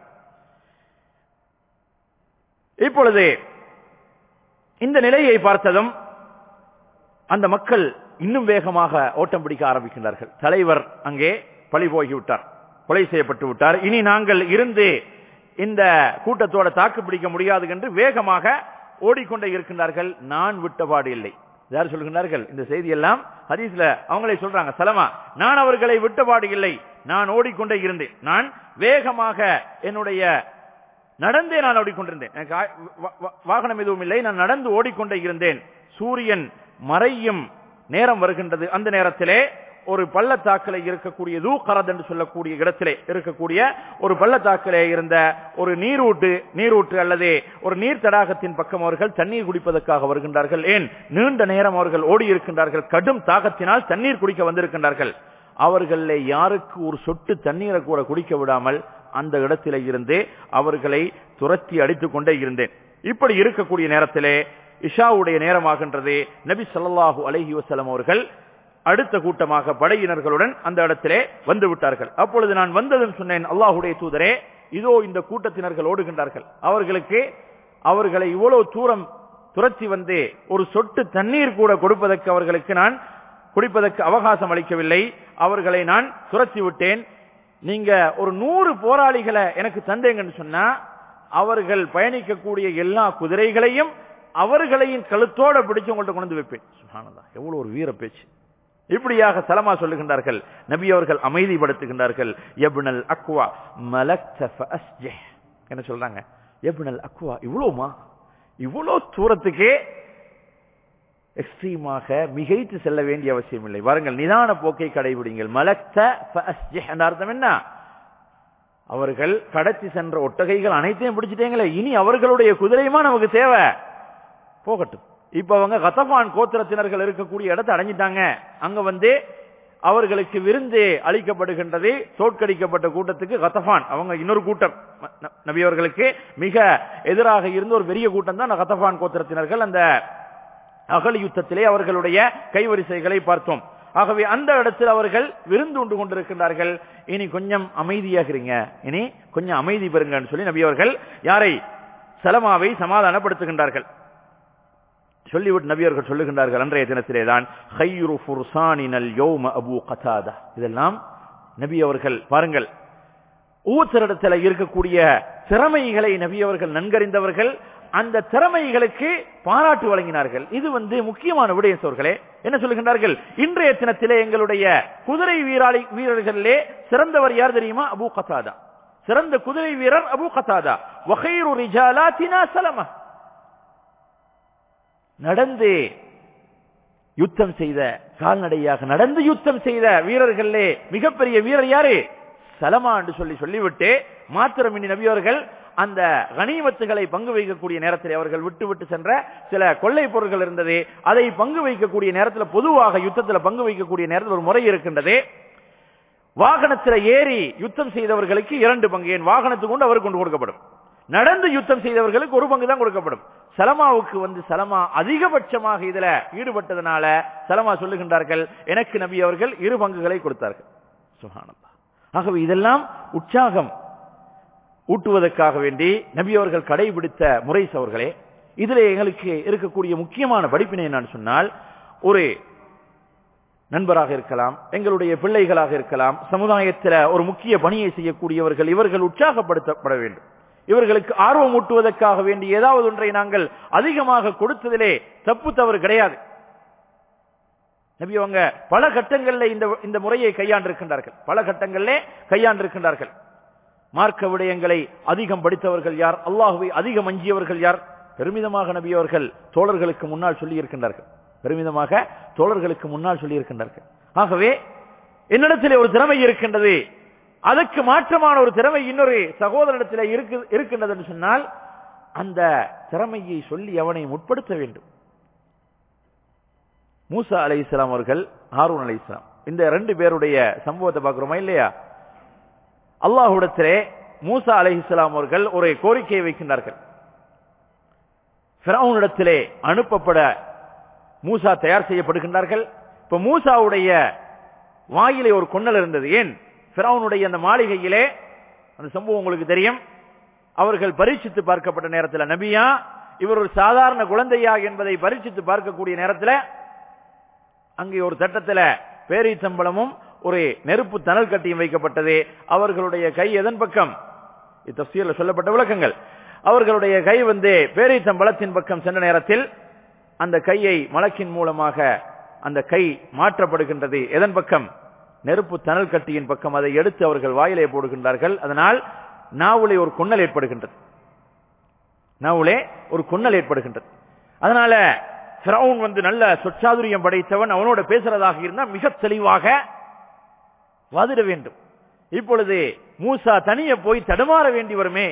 இப்பொழுது இந்த நிலையை பார்த்ததும் அந்த மக்கள் இன்னும் வேகமாக ஓட்டம் பிடிக்க ஆரம்பிக்கின்றார்கள் தலைவர் அங்கே பழி போய்விட்டார் கொலை செய்யப்பட்டு விட்டார் இனி நாங்கள் இருந்து இந்த கூட்டத்தோட தாக்கு பிடிக்க முடியாது என்று வேகமாக ஓடிக்கொண்டே இருக்கின்றார்கள் நான் விட்டபாடு இல்லை யார் சொல்கின்றார்கள் இந்த செய்தி எல்லாம் ஹதீஸ்ல அவங்களே சொல்றாங்க சலமா நான் அவர்களை விட்டபாடு இல்லை நான் ஓடிக்கொண்டே இருந்தேன் நான் வேகமாக என்னுடைய நடந்தே நான் ஓடிக்கொண்டிருந்தேன் எனக்கு ஆ- வா- வா- வாகனம் எதுவும் இல்லை நான் நடந்து ஓடிக்கொண்டே இருந்தேன் சூரியன் மறையும் நேரம் வருகின்றது அந்த நேரத்திலே ஒரு பள்ளத்தாக்கிலே இருக்கக்கூடிய தூக்கரத் என்று சொல்லக்கூடிய இடத்திலே இருக்கக்கூடிய ஒரு பள்ளத்தாக்கிலே இருந்த ஒரு நீரூட்டு நீரூட்டு அல்லது ஒரு நீர் தடாகத்தின் பக்கம் அவர்கள் தண்ணீர் குடிப்பதற்காக வருகின்றார்கள் ஏன் நீண்ட நேரம் அவர்கள் ஓடி இருக்கின்றார்கள் கடும் தாகத்தினால் தண்ணீர் குடிக்க வந்திருக்கின்றார்கள் அவர்களே யாருக்கு ஒரு சொட்டு தண்ணீரை கூட குடிக்க விடாமல் அந்த இடத்திலே இருந்து அவர்களை துரத்தி அடித்துக் கொண்டே இருந்தேன் இப்படி இருக்கக்கூடிய நேரத்திலே இஷாவுடைய நேரமாகின்றது நபி ஸல்லல்லாஹு அலைஹி வஸல்லம் அவர்கள் அடுத்த கூட்டமாக படையினர்களுடன் அந்த இடத்திலே வந்து விட்டார்கள் அப்பொழுது நான் வந்ததும் சொன்னேன் அல்லாஹுடைய தூதரே இதோ இந்த கூட்டத்தினர்கள் ஓடுகின்றார்கள் அவர்களுக்கு அவர்களை இவ்வளவு தூரம் துரத்தி வந்து ஒரு சொட்டு தண்ணீர் கூட கொடுப்பதற்கு அவர்களுக்கு நான் குடிப்பதற்கு அவகாசம் அளிக்கவில்லை அவர்களை நான் துரத்தி விட்டேன் நீங்க ஒரு நூறு போராளிகளை எனக்கு தந்தேங்கன்னு சொன்னா அவர்கள் பயணிக்கக்கூடிய எல்லா குதிரைகளையும் அவர்களையும் கழுத்தோட பிடிச்சு உங்கள்ட்ட கொண்டு வந்து வைப்பேன் சுப்ஹானல்லாஹ் எவ்வளவு ஒரு வீர பேச்சு இப்படியாக சலமா சொல்லுகின்றார்கள் நபி அவர்கள் அமைதிப்படுத்துகின்றார்கள் எப்னல் அக்வா மலக்த ஃபஅஸ்ஜிஹ் என்ன சொல்றாங்க எப்னல் அக்வா இவ்வளவுமா இவ்வளவு தூரத்துக்கே எக்ஸ்ட்ரீமாக மிகைத்து செல்ல வேண்டிய அவசியம் இல்லை வாருங்கள் நிதான போக்கை கடைபிடிங்கள் மலக்த ஃபஅஸ்ஜிஹ் என்ற அர்த்தம் என்ன அவர்கள் கடத்தி சென்ற ஒட்டகைகள் அனைத்தையும் பிடிச்சிட்டீங்களே இனி அவர்களுடைய குதிரையுமா நமக்கு தேவை போகட்டும் இப்ப அவங்க கத்தபான் கோத்திரத்தினர்கள் இருக்கக்கூடிய இடத்தை அடைஞ்சிட்டாங்க அங்க வந்து அவர்களுக்கு விருந்து அளிக்கப்படுகின்றது தோற்கடிக்கப்பட்ட கூட்டத்துக்கு கத்தபான் அவங்க இன்னொரு கூட்டம் ந- நபி அவர்களுக்கு மிக எதிராக இருந்த ஒரு பெரிய கூட்டம் தான் கத்தபான் கோத்திரத்தினர்கள் அந்த அகல் யுத்தத்திலே அவர்களுடைய கைவரிசைகளை பார்த்தோம் ஆகவே அந்த இடத்தில் அவர்கள் விருந்து உண்டு கொண்டிருக்கின்றார்கள் இனி கொஞ்சம் அமைதியாகிறீங்க இனி கொஞ்சம் அமைதி பெறுங்கன்னு சொல்லி நபி அவர்கள் யாரை சலமாவை சமாதானப்படுத்துகின்றார்கள் சொல்லிவிட்டு நபியர்கள் சொல்லுகின்றார்கள் அன்றைய தினத்திலே தான் ஹைரு ஃபுர்சானினல் யௌம அபூ கதாதா இதெல்லாம் நபி அவர்கள் பாருங்கள் ஊத்தரிடத்தில் இருக்கக்கூடிய திறமைகளை நபி அவர்கள் நன்கறிந்தவர்கள் அந்த திறமைகளுக்கு பாராட்டு வழங்கினார்கள் இது வந்து முக்கியமான விடயம் சோர்களே என்ன சொல்லுகின்றார்கள் இன்றைய தினத்திலே எங்களுடைய குதிரை வீராளி வீரர்களிலே சிறந்தவர் யார் தெரியுமா அபூ கதாதா சிறந்த குதிரை வீரர் அபு கதாதா வகைரு ரிஜாலாத்தினா சலமா நடந்து யுத்தம் செய்த கால்நடையாக நடந்து யுத்தம் செய்த வீரர்களே மிகப்பெரிய வீரர் யாரு சலமா என்று சொல்லி சொல்லிவிட்டு மாத்திரமினி நபியவர்கள் அந்த கனிமத்துகளை பங்கு வைக்கக்கூடிய நேரத்தில் அவர்கள் விட்டு விட்டு சென்ற சில கொள்ளை பொருட்கள் இருந்தது அதை பங்கு வைக்கக்கூடிய நேரத்தில் பொதுவாக யுத்தத்தில் பங்கு வைக்கக்கூடிய நேரத்தில் ஒரு முறை இருக்கின்றது வாகனத்தில் ஏறி யுத்தம் செய்தவர்களுக்கு இரண்டு பங்கு என் வாகனத்துக்கு கொண்டு அவருக்கு கொண்டு கொடுக்கப்படும் நடந்து யுத்தம் செய்தவர்களுக்கு ஒரு பங்கு தான் கொடுக்கப்படும் சலமாவுக்கு வந்து சலமா அதிகபட்சமாக இதுல ஈடுபட்டதனால சலமா சொல்லுகின்றார்கள் எனக்கு நபி அவர்கள் இரு பங்குகளை கொடுத்தார்கள் சுகானந்தா ஆகவே இதெல்லாம் உற்சாகம் ஊட்டுவதற்காக வேண்டி நபி அவர்கள் கடைபிடித்த முறை சவர்களே இதுல எங்களுக்கு இருக்கக்கூடிய முக்கியமான படிப்பினை நான் சொன்னால் ஒரு நண்பராக இருக்கலாம் எங்களுடைய பிள்ளைகளாக இருக்கலாம் சமுதாயத்தில் ஒரு முக்கிய பணியை செய்யக்கூடியவர்கள் இவர்கள் உற்சாகப்படுத்தப்பட வேண்டும் இவர்களுக்கு ஆர்வம் ஊட்டுவதற்காக வேண்டி ஏதாவது ஒன்றை நாங்கள் அதிகமாக கொடுத்ததிலே தப்பு தவறு கிடையாது நபி அவங்க பல கட்டங்களில் இந்த இந்த முறையை கையாண்டிருக்கின்றார்கள் பல கட்டங்களிலே கையாண்டிருக்கின்றார்கள் மார்க்க விடயங்களை அதிகம் படித்தவர்கள் யார் அல்லாஹுவை அதிகம் அஞ்சியவர்கள் யார் பெருமிதமாக நபி அவர்கள் தோழர்களுக்கு முன்னால் சொல்லி இருக்கின்றார்கள் பெருமிதமாக தோழர்களுக்கு முன்னால் சொல்லி இருக்கின்றார்கள் ஆகவே என்னிடத்திலே ஒரு திறமை இருக்கின்றது அதற்கு மாற்றமான ஒரு திறமை இன்னொரு சகோதரனிடத்தில் இருக்கின்றது என்று சொன்னால் அந்த திறமையை சொல்லி அவனை முற்படுத்த வேண்டும் மூசா அலை இஸ்லாம் அவர்கள் ஹாரூன் அலை இஸ்லாம் இந்த ரெண்டு பேருடைய சம்பவத்தை பார்க்கிறோமா இல்லையா அல்லாஹுடத்திலே மூசா அலை இஸ்லாம் அவர்கள் ஒரு கோரிக்கையை வைக்கின்றார்கள் இடத்திலே அனுப்பப்பட மூசா தயார் செய்யப்படுகின்றார்கள் இப்ப மூசாவுடைய வாயிலே ஒரு கொன்னல் இருந்தது ஏன் பிறவுனுடைய அந்த மாளிகையிலே அந்த சம்பவம் உங்களுக்கு தெரியும் அவர்கள் பரீட்சித்து பார்க்கப்பட்ட நேரத்தில் நபியா இவர் ஒரு சாதாரண குழந்தையா என்பதை பரீட்சித்து பார்க்கக்கூடிய நேரத்தில் அங்கே ஒரு சட்டத்தில் பேரீச்சம்பளமும் ஒரு நெருப்பு தணல் கட்டியும் வைக்கப்பட்டது அவர்களுடைய கை எதன் பக்கம் இத்தப்சீரில் சொல்லப்பட்ட விளக்கங்கள் அவர்களுடைய கை வந்து பேரீச்சம்பளத்தின் பக்கம் சென்ற நேரத்தில் அந்த கையை மலக்கின் மூலமாக அந்த கை மாற்றப்படுகின்றது எதன் பக்கம் நெருப்பு தணல் கட்டியின் பக்கம் அதை எடுத்து அவர்கள் வாயிலே போடுகின்றார்கள் அதனால் நாவுலே ஒரு கொன்னல் ஏற்படுகின்றது நாவுலே ஒரு கொன்னல் ஏற்படுகின்றது அதனால பிரவுன் வந்து நல்ல சொச்சாதுரியம் படைத்தவன் அவனோட பேசுறதாக இருந்தால் மிக தெளிவாக வாதிட வேண்டும் இப்பொழுது மூசா தனிய போய் தடுமாற வேண்டி வருமே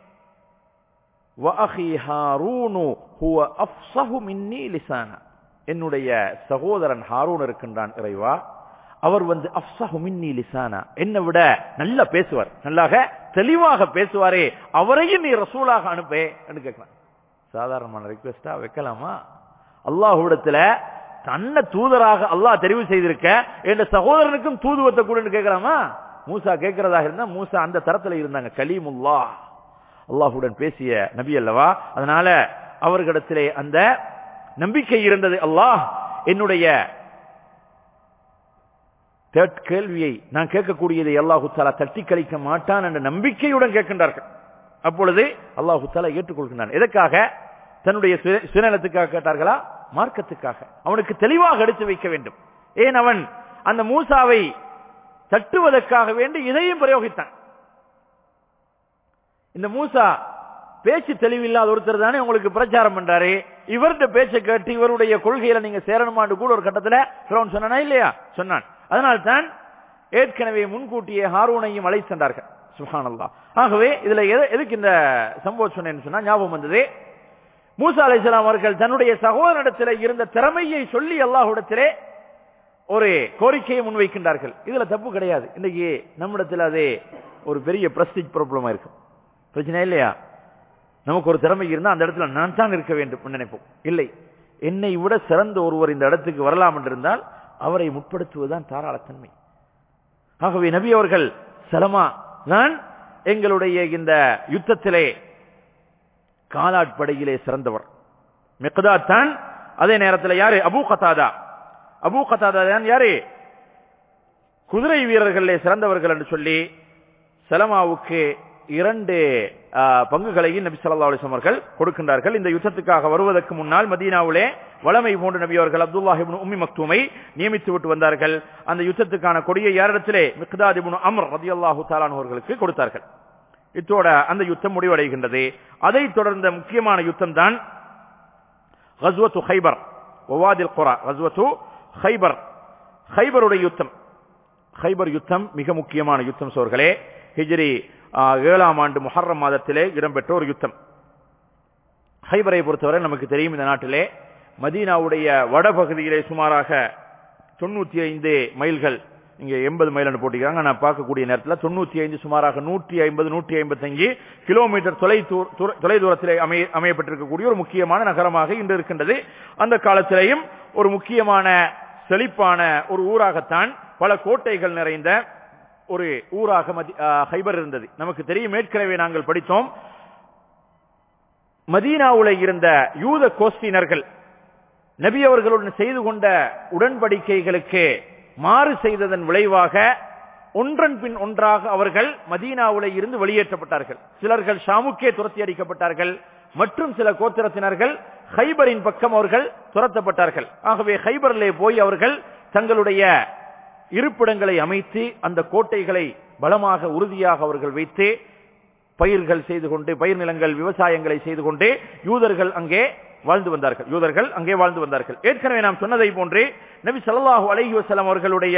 என்னுடைய சகோதரன் ஹாரூன் இருக்கின்றான் இறைவா அவர் வந்து அப்சஹு மின்னி லிசானா என்னை விட நல்லா பேசுவார் நல்லாக தெளிவாக பேசுவாரே அவரையும் நீ ரசூலாக அனுப்பே கேட்கலாம் சாதாரணமான ரிக்வெஸ்டா வைக்கலாமா அல்லாஹுடத்துல தன்னை தூதராக அல்லாஹ் தெரிவு செய்திருக்க என்ற சகோதரனுக்கும் தூதுவத்தை கூட கேட்கலாமா மூசா கேட்கிறதாக இருந்தா மூசா அந்த தரத்துல இருந்தாங்க கலீமுல்லா அல்லாஹுடன் பேசிய நபி அல்லவா அதனால அவர்களிடத்திலே அந்த நம்பிக்கை இருந்தது அல்லாஹ் என்னுடைய கேள்வியை நான் கேட்கக்கூடியதை அல்லாஹு தாலா தட்டி கழிக்க மாட்டான் என்ற நம்பிக்கையுடன் கேட்கின்றார்கள் அப்பொழுது அல்லாஹு தாலா ஏற்றுக்கொள்கின்றான் எதற்காக தன்னுடைய சுயநலத்துக்காக கேட்டார்களா மார்க்கத்துக்காக அவனுக்கு தெளிவாக எடுத்து வைக்க வேண்டும் ஏன் அவன் அந்த மூசாவை தட்டுவதற்காக வேண்டி இதையும் பிரயோகித்தான் இந்த மூசா பேச்சு தெளிவில்லாத ஒருத்தர் தானே உங்களுக்கு பிரச்சாரம் பண்றாரு இவருடைய பேச்சை கேட்டு இவருடைய கொள்கையில நீங்க சேரணுமான்னு கூட ஒரு கட்டத்தில் சொன்னா இல்லையா சொன்னான் அதனால் தான் ஏற்கனவே முன்கூட்டியே ஹாரூனையும் அழை சென்றார்கள் சுஹானல்லா ஆகவே இதுல எதுக்கு இந்த சம்பவம் சொன்னேன்னு சொன்னா ஞாபகம் வந்தது மூசா அலை அவர்கள் தன்னுடைய சகோதரிடத்தில் இருந்த திறமையை சொல்லி அல்லாஹுடத்திலே ஒரு கோரிக்கையை முன்வைக்கின்றார்கள் இதுல தப்பு கிடையாது இன்னைக்கு நம்மிடத்தில் அது ஒரு பெரிய பிரஸ்டிஜ் ப்ராப்ளமா இருக்கும் பிரச்சனை இல்லையா நமக்கு ஒரு திறமை இருந்தால் அந்த இடத்துல நான் தான் இருக்க வேண்டும் நினைப்போம் இல்லை என்னை விட சிறந்த ஒருவர் இந்த இடத்துக்கு வரலாம் என்றிருந்தால் அவரை முற்படுத்துவதுதான் தாராளத்தன்மை ஆகவே நபி அவர்கள் சலமா தான் எங்களுடைய இந்த யுத்தத்திலே காலாட்படையிலே சிறந்தவர் மெக்கதா தான் அதே நேரத்தில் யாரு அபு கதாதா அபு கதாதா தான் யாரு குதிரை வீரர்களே சிறந்தவர்கள் என்று சொல்லி சலமாவுக்கு இரண்டு பங்குகளையும் நபி சொல்லா அலிஸ்லாம் அவர்கள் கொடுக்கின்றார்கள் இந்த யுத்தத்துக்காக வருவதற்கு முன்னால் மதீனாவிலே வளமை போன்ற நபி அவர்கள் அப்துல்லாஹிபின் உம்மி மக்தூமை நியமித்து விட்டு வந்தார்கள் அந்த யுத்தத்துக்கான கொடியை யாரிடத்திலே மிக்தாதிபுன் அமர் ரதி அல்லாஹு தாலான் அவர்களுக்கு கொடுத்தார்கள் இத்தோட அந்த யுத்தம் முடிவடைகின்றது அதை தொடர்ந்த முக்கியமான யுத்தம் தான் ஹஸ்வத்து ஹைபர் ஒவாதில் குரா ஹஸ்வத்து ஹைபர் ஹைபருடைய யுத்தம் ஹைபர் யுத்தம் மிக முக்கியமான யுத்தம் சோர்களே ஹிஜ்ரி ஏழாம் ஆண்டு முஹர்ரம் மாதத்திலே இடம்பெற்ற ஒரு யுத்தம் ஹைபரை பொறுத்தவரை நமக்கு தெரியும் இந்த நாட்டிலே மதீனாவுடைய வடபகுதியிலே சுமாராக தொண்ணூத்தி ஐந்து மைல்கள் இங்க எண்பது மைல் போட்டிருக்காங்க நான் பார்க்கக்கூடிய நேரத்தில் தொண்ணூத்தி ஐந்து சுமாராக நூற்றி ஐம்பது நூற்றி ஐம்பத்தஞ்சு கிலோமீட்டர் தொலை தொலை தூரத்திலே அமைய அமையப்பட்டிருக்கக்கூடிய ஒரு முக்கியமான நகரமாக இன்று இருக்கின்றது அந்த காலத்திலேயும் ஒரு முக்கியமான செழிப்பான ஒரு ஊராகத்தான் பல கோட்டைகள் நிறைந்த ஒரு ஊராக ஹைபர் இருந்தது நமக்கு தெரியும் ஏற்கனவே நாங்கள் படித்தோம் மதீனாவுல இருந்த யூத கோஸ்டினர்கள் நபி அவர்களுடன் செய்து கொண்ட உடன்படிக்கைகளுக்கு மாறு செய்ததன் விளைவாக ஒன்றன் பின் ஒன்றாக அவர்கள் மதீனாவுல இருந்து வெளியேற்றப்பட்டார்கள் சிலர்கள் ஷாமுக்கே துரத்தி அடிக்கப்பட்டார்கள் மற்றும் சில கோத்திரத்தினர்கள் ஹைபரின் பக்கம் அவர்கள் துரத்தப்பட்டார்கள் ஆகவே ஹைபரிலே போய் அவர்கள் தங்களுடைய இருப்பிடங்களை அமைத்து அந்த கோட்டைகளை பலமாக உறுதியாக அவர்கள் வைத்து பயிர்கள் செய்து கொண்டு பயிர் நிலங்கள் விவசாயங்களை செய்து கொண்டு யூதர்கள் அங்கே வாழ்ந்து வந்தார்கள் யூதர்கள் அங்கே வாழ்ந்து வந்தார்கள் ஏற்கனவே நாம் சொன்னதை போன்றே நபி சல்லாஹூ அலஹி வசலம் அவர்களுடைய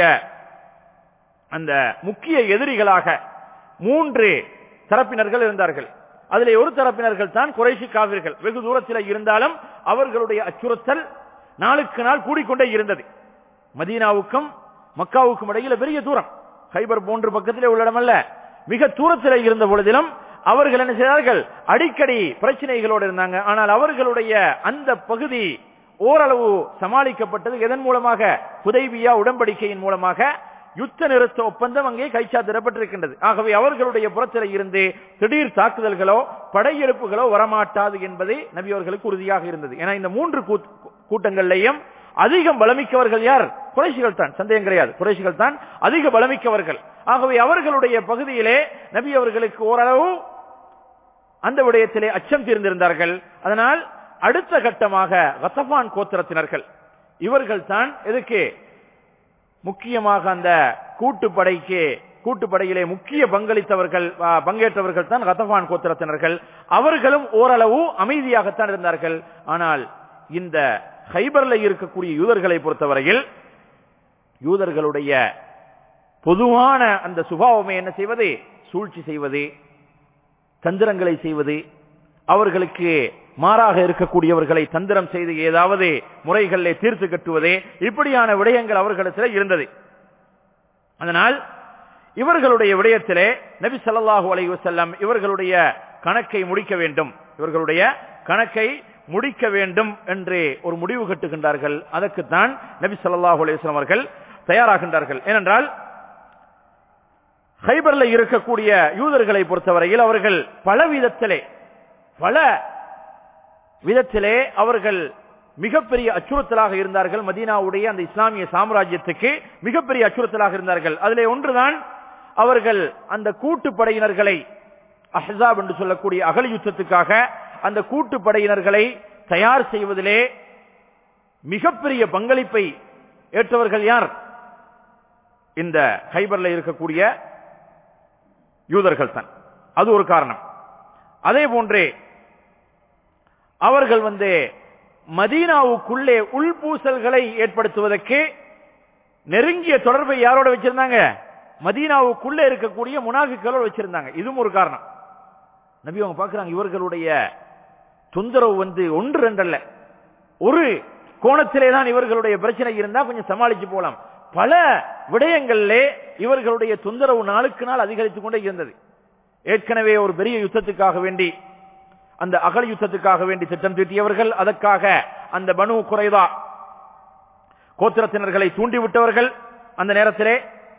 அந்த முக்கிய எதிரிகளாக மூன்று தரப்பினர்கள் இருந்தார்கள் அதிலே ஒரு தரப்பினர்கள் தான் குறைசி காவிர்கள் வெகு தூரத்தில் இருந்தாலும் அவர்களுடைய அச்சுறுத்தல் நாளுக்கு நாள் கூடிக்கொண்டே இருந்தது மதீனாவுக்கும் மக்காவுக்கும் இடையில பெரிய தூரம் ஹைபர் போன்ற பக்கத்திலே உள்ள இடமல்ல மிக தூரத்தில் இருந்த பொழுதிலும் அவர்கள் என்ன செய்தார்கள் அடிக்கடி பிரச்சனைகளோடு இருந்தாங்க ஆனால் அவர்களுடைய அந்த பகுதி ஓரளவு சமாளிக்கப்பட்டது எதன் மூலமாக புதைவியா உடன்படிக்கையின் மூலமாக யுத்த நிறுத்த ஒப்பந்தம் அங்கே கைச்சாத்திடப்பட்டிருக்கின்றது ஆகவே அவர்களுடைய புறத்தில் இருந்து திடீர் தாக்குதல்களோ படையெடுப்புகளோ வரமாட்டாது என்பது நபி அவர்களுக்கு உறுதியாக இருந்தது ஏன்னா இந்த மூன்று கூட்டங்கள்லையும் அதிகம் பலமிக்கவர்கள் யார் குறைசிகள் தான் சந்தேகம் கிடையாது குறைசிகள் தான் அதிக பலமிக்கவர்கள் ஆகவே அவர்களுடைய பகுதியிலே நபி அவர்களுக்கு ஓரளவு அந்த விடயத்திலே அச்சம் தீர்ந்திருந்தார்கள் அதனால் அடுத்த கட்டமாக ரத்தபான் கோத்திரத்தினர்கள் இவர்கள் தான் எதுக்கு முக்கியமாக அந்த கூட்டுப்படைக்கு கூட்டுப்படையிலே முக்கிய பங்களித்தவர்கள் பங்கேற்றவர்கள் தான் ரத்தபான் கோத்திரத்தினர்கள் அவர்களும் ஓரளவு அமைதியாகத்தான் இருந்தார்கள் ஆனால் இந்த ஹைபர்ல இருக்கக்கூடிய யூதர்களை பொறுத்தவரையில் யூதர்களுடைய பொதுவான அந்த சுபாவமே என்ன செய்வது சூழ்ச்சி செய்வது தந்திரங்களை செய்வது அவர்களுக்கு மாறாக இருக்கக்கூடியவர்களை தந்திரம் செய்து ஏதாவது முறைகளிலே தீர்த்து கட்டுவது இப்படியான விடயங்கள் அவர்களிடத்தில் இருந்தது அதனால் இவர்களுடைய விடயத்திலே நபி சல்லாஹூ அலை வசல்லம் இவர்களுடைய கணக்கை முடிக்க வேண்டும் இவர்களுடைய கணக்கை முடிக்க வேண்டும் என்று ஒரு முடிவு கட்டுகின்றார்கள் அதற்குத்தான் நபி சொல்லாஹு அலையம் அவர்கள் தயாராகின்றார்கள் ஏனென்றால் ஹைபர்ல இருக்கக்கூடிய யூதர்களை பொறுத்தவரையில் அவர்கள் பல விதத்திலே பல விதத்திலே அவர்கள் மிகப்பெரிய அச்சுறுத்தலாக இருந்தார்கள் மதீனாவுடைய அந்த இஸ்லாமிய சாம்ராஜ்யத்துக்கு மிகப்பெரிய அச்சுறுத்தலாக இருந்தார்கள் அதிலே ஒன்றுதான் அவர்கள் அந்த கூட்டுப்படையினர்களை அஹாப் என்று சொல்லக்கூடிய அகல் யுத்தத்துக்காக அந்த கூட்டுப்படையினர்களை தயார் செய்வதிலே மிகப்பெரிய பங்களிப்பை ஏற்றவர்கள் யார் இந்த ஹைபர்ல இருக்கக்கூடிய யூதர்கள் தான் அது ஒரு காரணம் அதே போன்றே அவர்கள் வந்து மதீனாவுக்குள்ளே உள்பூசல்களை ஏற்படுத்துவதற்கு நெருங்கிய தொடர்பை யாரோட வச்சிருந்தாங்க மதீனாவுக்குள்ளே இருக்கக்கூடிய முனாஃபிக்களோட வச்சிருந்தாங்க இதுவும் ஒரு காரணம் நபி அவங்க பாக்குறாங்க இவர்களுடைய தொந்தரவு வந்து ஒன்று ரெண்டல்ல ஒரு கோணத்திலே தான் இவர்களுடைய பிரச்சனை இருந்தா கொஞ்சம் சமாளிச்சு போலாம் பல விடயங்களிலே இவர்களுடைய தொந்தரவு நாளுக்கு நாள் அதிகரித்துக் கொண்டே இருந்தது ஏற்கனவே ஒரு பெரிய யுத்தத்துக்காக வேண்டி அந்த அகல் யுத்தத்துக்காக வேண்டி திட்டம் தீட்டியவர்கள் அதற்காக அந்த பனு குறைதா கோத்திரத்தினர்களை தூண்டிவிட்டவர்கள் அந்த நேரத்திலே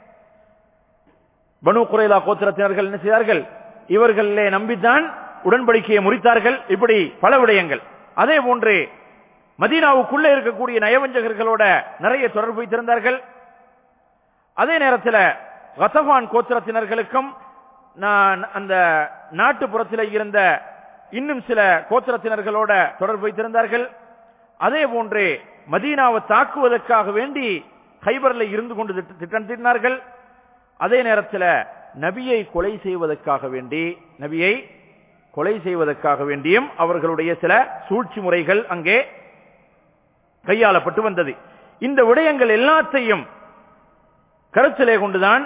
பனு குறைதா கோத்திரத்தினர்கள் என்ன செய்தார்கள் இவர்களே நம்பித்தான் உடன்படிக்கையை முறித்தார்கள் இப்படி பல விடயங்கள் அதே போன்று மதீனாவுக்குள்ளே இருக்கக்கூடிய நயவஞ்சகர்களோட நிறைய தொடர்பு வைத்திருந்தார்கள் அதே நேரத்தில் ரத்தபான் கோத்திரத்தினர்களுக்கும் நான் அந்த நாட்டுப்புறத்தில் இருந்த இன்னும் சில கோத்திரத்தினர்களோட தொடர்பு வைத்திருந்தார்கள் அதே போன்று மதீனாவை தாக்குவதற்காக வேண்டி ஹைபர்ல இருந்து கொண்டு திட்டம் தீட்டினார்கள் அதே நேரத்தில் நபியை கொலை செய்வதற்காக வேண்டி நபியை கொலை செய்வதற்காக வேண்டியும் அவர்களுடைய சில சூழ்ச்சி முறைகள் அங்கே கையாளப்பட்டு வந்தது இந்த விடயங்கள் எல்லாத்தையும் கருத்திலே கொண்டுதான்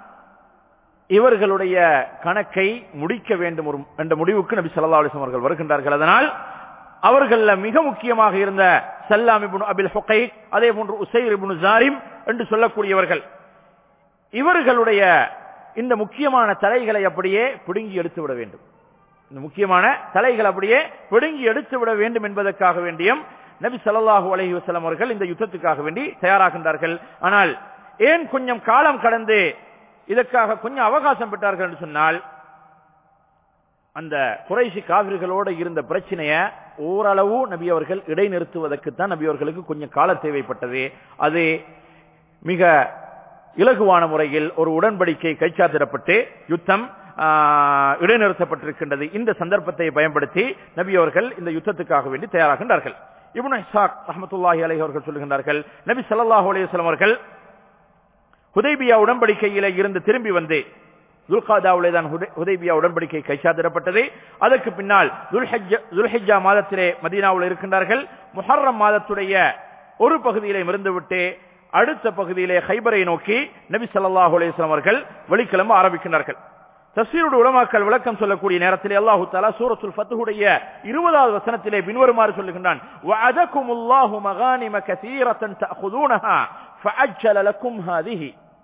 இவர்களுடைய கணக்கை முடிக்க வேண்டும் ஒரு- என்ற முடிவுக்கு நபி ஸல்லல்லாஹு அலைஹி வஸல்லம் அவர்கள் வருகின்றார்கள் அதனால் அவர்கள மிக முக்கியமாக இருந்த சல்லாம் இப்னு அபில் ஹுகைக் அதே போன்று உசைர் இப்னு ஜாரிம் என்று சொல்லக்கூடியவர்கள் இவர்களுடைய இந்த முக்கியமான தலைகளை அப்படியே பிடுங்கி எடுத்து விட வேண்டும் இந்த முக்கியமான தலைகள் அப்படியே பிடுங்கி எடுத்து விட வேண்டும் என்பதற்காக வேண்டியும் நபி ஸல்லல்லாஹு அலைஹி வஸல்லம் அவர்கள் இந்த யுத்தத்துக்காக வேண்டி தயாராகின்றார்கள் ஆனால் ஏன் கொஞ்சம் காலம் கடந்து இதற்காக கொஞ்சம் அவகாசம் பெற்றார்கள் என்று சொன்னால் அந்த குறைசி காவிர்களோடு இருந்த பிரச்சனைய ஓரளவு நபி அவர்கள் இடைநிறுத்துவதற்கு தான் நபி அவர்களுக்கு கொஞ்சம் கால தேவைப்பட்டது அது மிக இலகுவான முறையில் ஒரு உடன்படிக்கை கைச்சாத்திடப்பட்டு யுத்தம் ஆ, இடைநிறுத்தப்பட்டிருக்கின்றது இந்த சந்தர்ப்பத்தை பயன்படுத்தி நபி அவர்கள் இந்த யுத்தத்துக்காக வேண்டி தயாராகின்றார்கள் இப்னு இஸ்ஹாக் ரஹ்மத்துல்லாஹி அலைஹி அவர்கள் சொல்லுகின்றார்கள் நபி ஸல்லல்லாஹு அலைஹி வஸல்லம் அவர்கள் ஹுதைபியா உடன்படிக்கையில இருந்து திரும்பி வந்து துல்காதாவிலே தான் ஹுதை- ஹுதைபியா உடன்படிக்கை கைச்சாத்திடப்பட்டது அதற்கு பின்னால் துல்ஹஜ்- துல்ஹிஜ்ஜா மாதத்திலே மதீனாவில் இருக்கின்றார்கள் முஹர்ரம் மாதத்துடைய ஒரு பகுதியிலே இருந்துவிட்டு அடுத்த பகுதியிலே ஹைபரை நோக்கி நபி ஸல்லல்லாஹு அலைஹி வஸல்லம் அவர்கள் வெளிக்கிளம்ப ஆரம்பிக்கின்றார்கள் தஸ்வீருடைய உலமாக்கள் விளக்கம் சொல்லக்கூடிய நேரத்திலே அல்லாஹு தஆலா சூரத்துல் ஃபத்ஹுடைய 20வது வசனத்திலே பின்வருமாறு சொல்லுகின்றான் வஅதகுமுல்லாஹு மகானிம கஸீரத்தன் தஅخذونها فعجل لكم هذه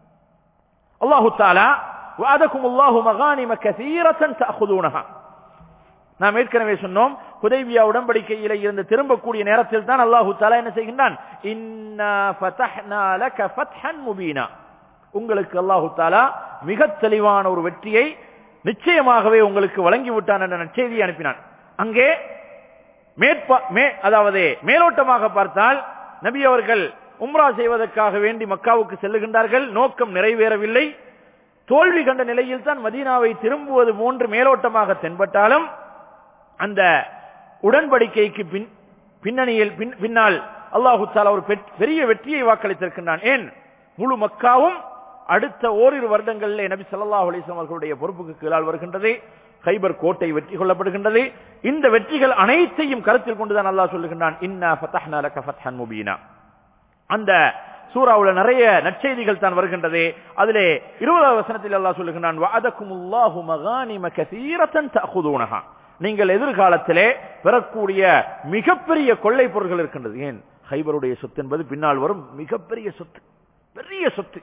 அல்லாஹு தாலா وعدكم الله مغانم كثيرة تأخذونها நாம் ஏற்கனவே சொன்னோம் ஹுதைபியா உடன்படிக்கையில இருந்து திரும்பக்கூடிய நேரத்தில் தான் அல்லாஹு தாலா என்ன செய்கின்றான் இன்னா ஃபதஹ்னா லக ஃபத்ஹன் முபீனா உங்களுக்கு அல்லாஹு தாலா மிக தெளிவான ஒரு வெற்றியை நிச்சயமாகவே உங்களுக்கு வழங்கி விட்டான் என்ற நற்செய்தியை அனுப்பினான் அங்கே மேற்பா மே அதாவது மேலோட்டமாக பார்த்தால் நபி அவர்கள் உம்ரா செய்வதற்காக வேண்டி மக்காவுக்கு செல்லுகின்றார்கள் நோக்கம் நிறைவேறவில்லை தோல்வி கண்ட நிலையில் தான் மதீனாவை திரும்புவது போன்று மேலோட்டமாக தென்பட்டாலும் அந்த உடன்படிக்கைக்கு பின் பின்னணியில் பின்- பின்னால் அல்லாஹு தாலா ஒரு பெட்- பெரிய வெற்றியை வாக்களித்திருக்கின்றான் ஏன் முழு மக்காவும் அடுத்த ஓரிரு வருடங்களிலே நபி ஸல்லல்லாஹு அலைஹி வஸல்லம் அவர்களுடைய பொறுப்புக்கு கீழால் வருகின்றது கைபர் கோட்டை வெற்றி கொள்ளப்படுகின்றது இந்த வெற்றிகள் அனைத்தையும் கருத்தில் கொண்டுதான் அல்லாஹ் சொல்லுகின்றான் இன்னா ஃபதஹ்னா லக ஃபத்ஹன் முபீனா அந்த சூறாவுல நிறைய நற்செய்திகள் தான் வருகின்றது அதிலே இருபதாவது வசனத்தில் அல்லாஹ் சொல்லுகின்றான் வஅதகுமுல்லாஹு மகானிம கஸீரத்தன் தஅخذونها நீங்கள் எதிர்காலத்திலே பெறக்கூடிய மிகப்பெரிய கொள்ளை பொருட்கள் இருக்கின்றது ஏன் ஹைபருடைய சொத்து என்பது பின்னால் வரும் மிகப்பெரிய சொத்து பெரிய சொத்து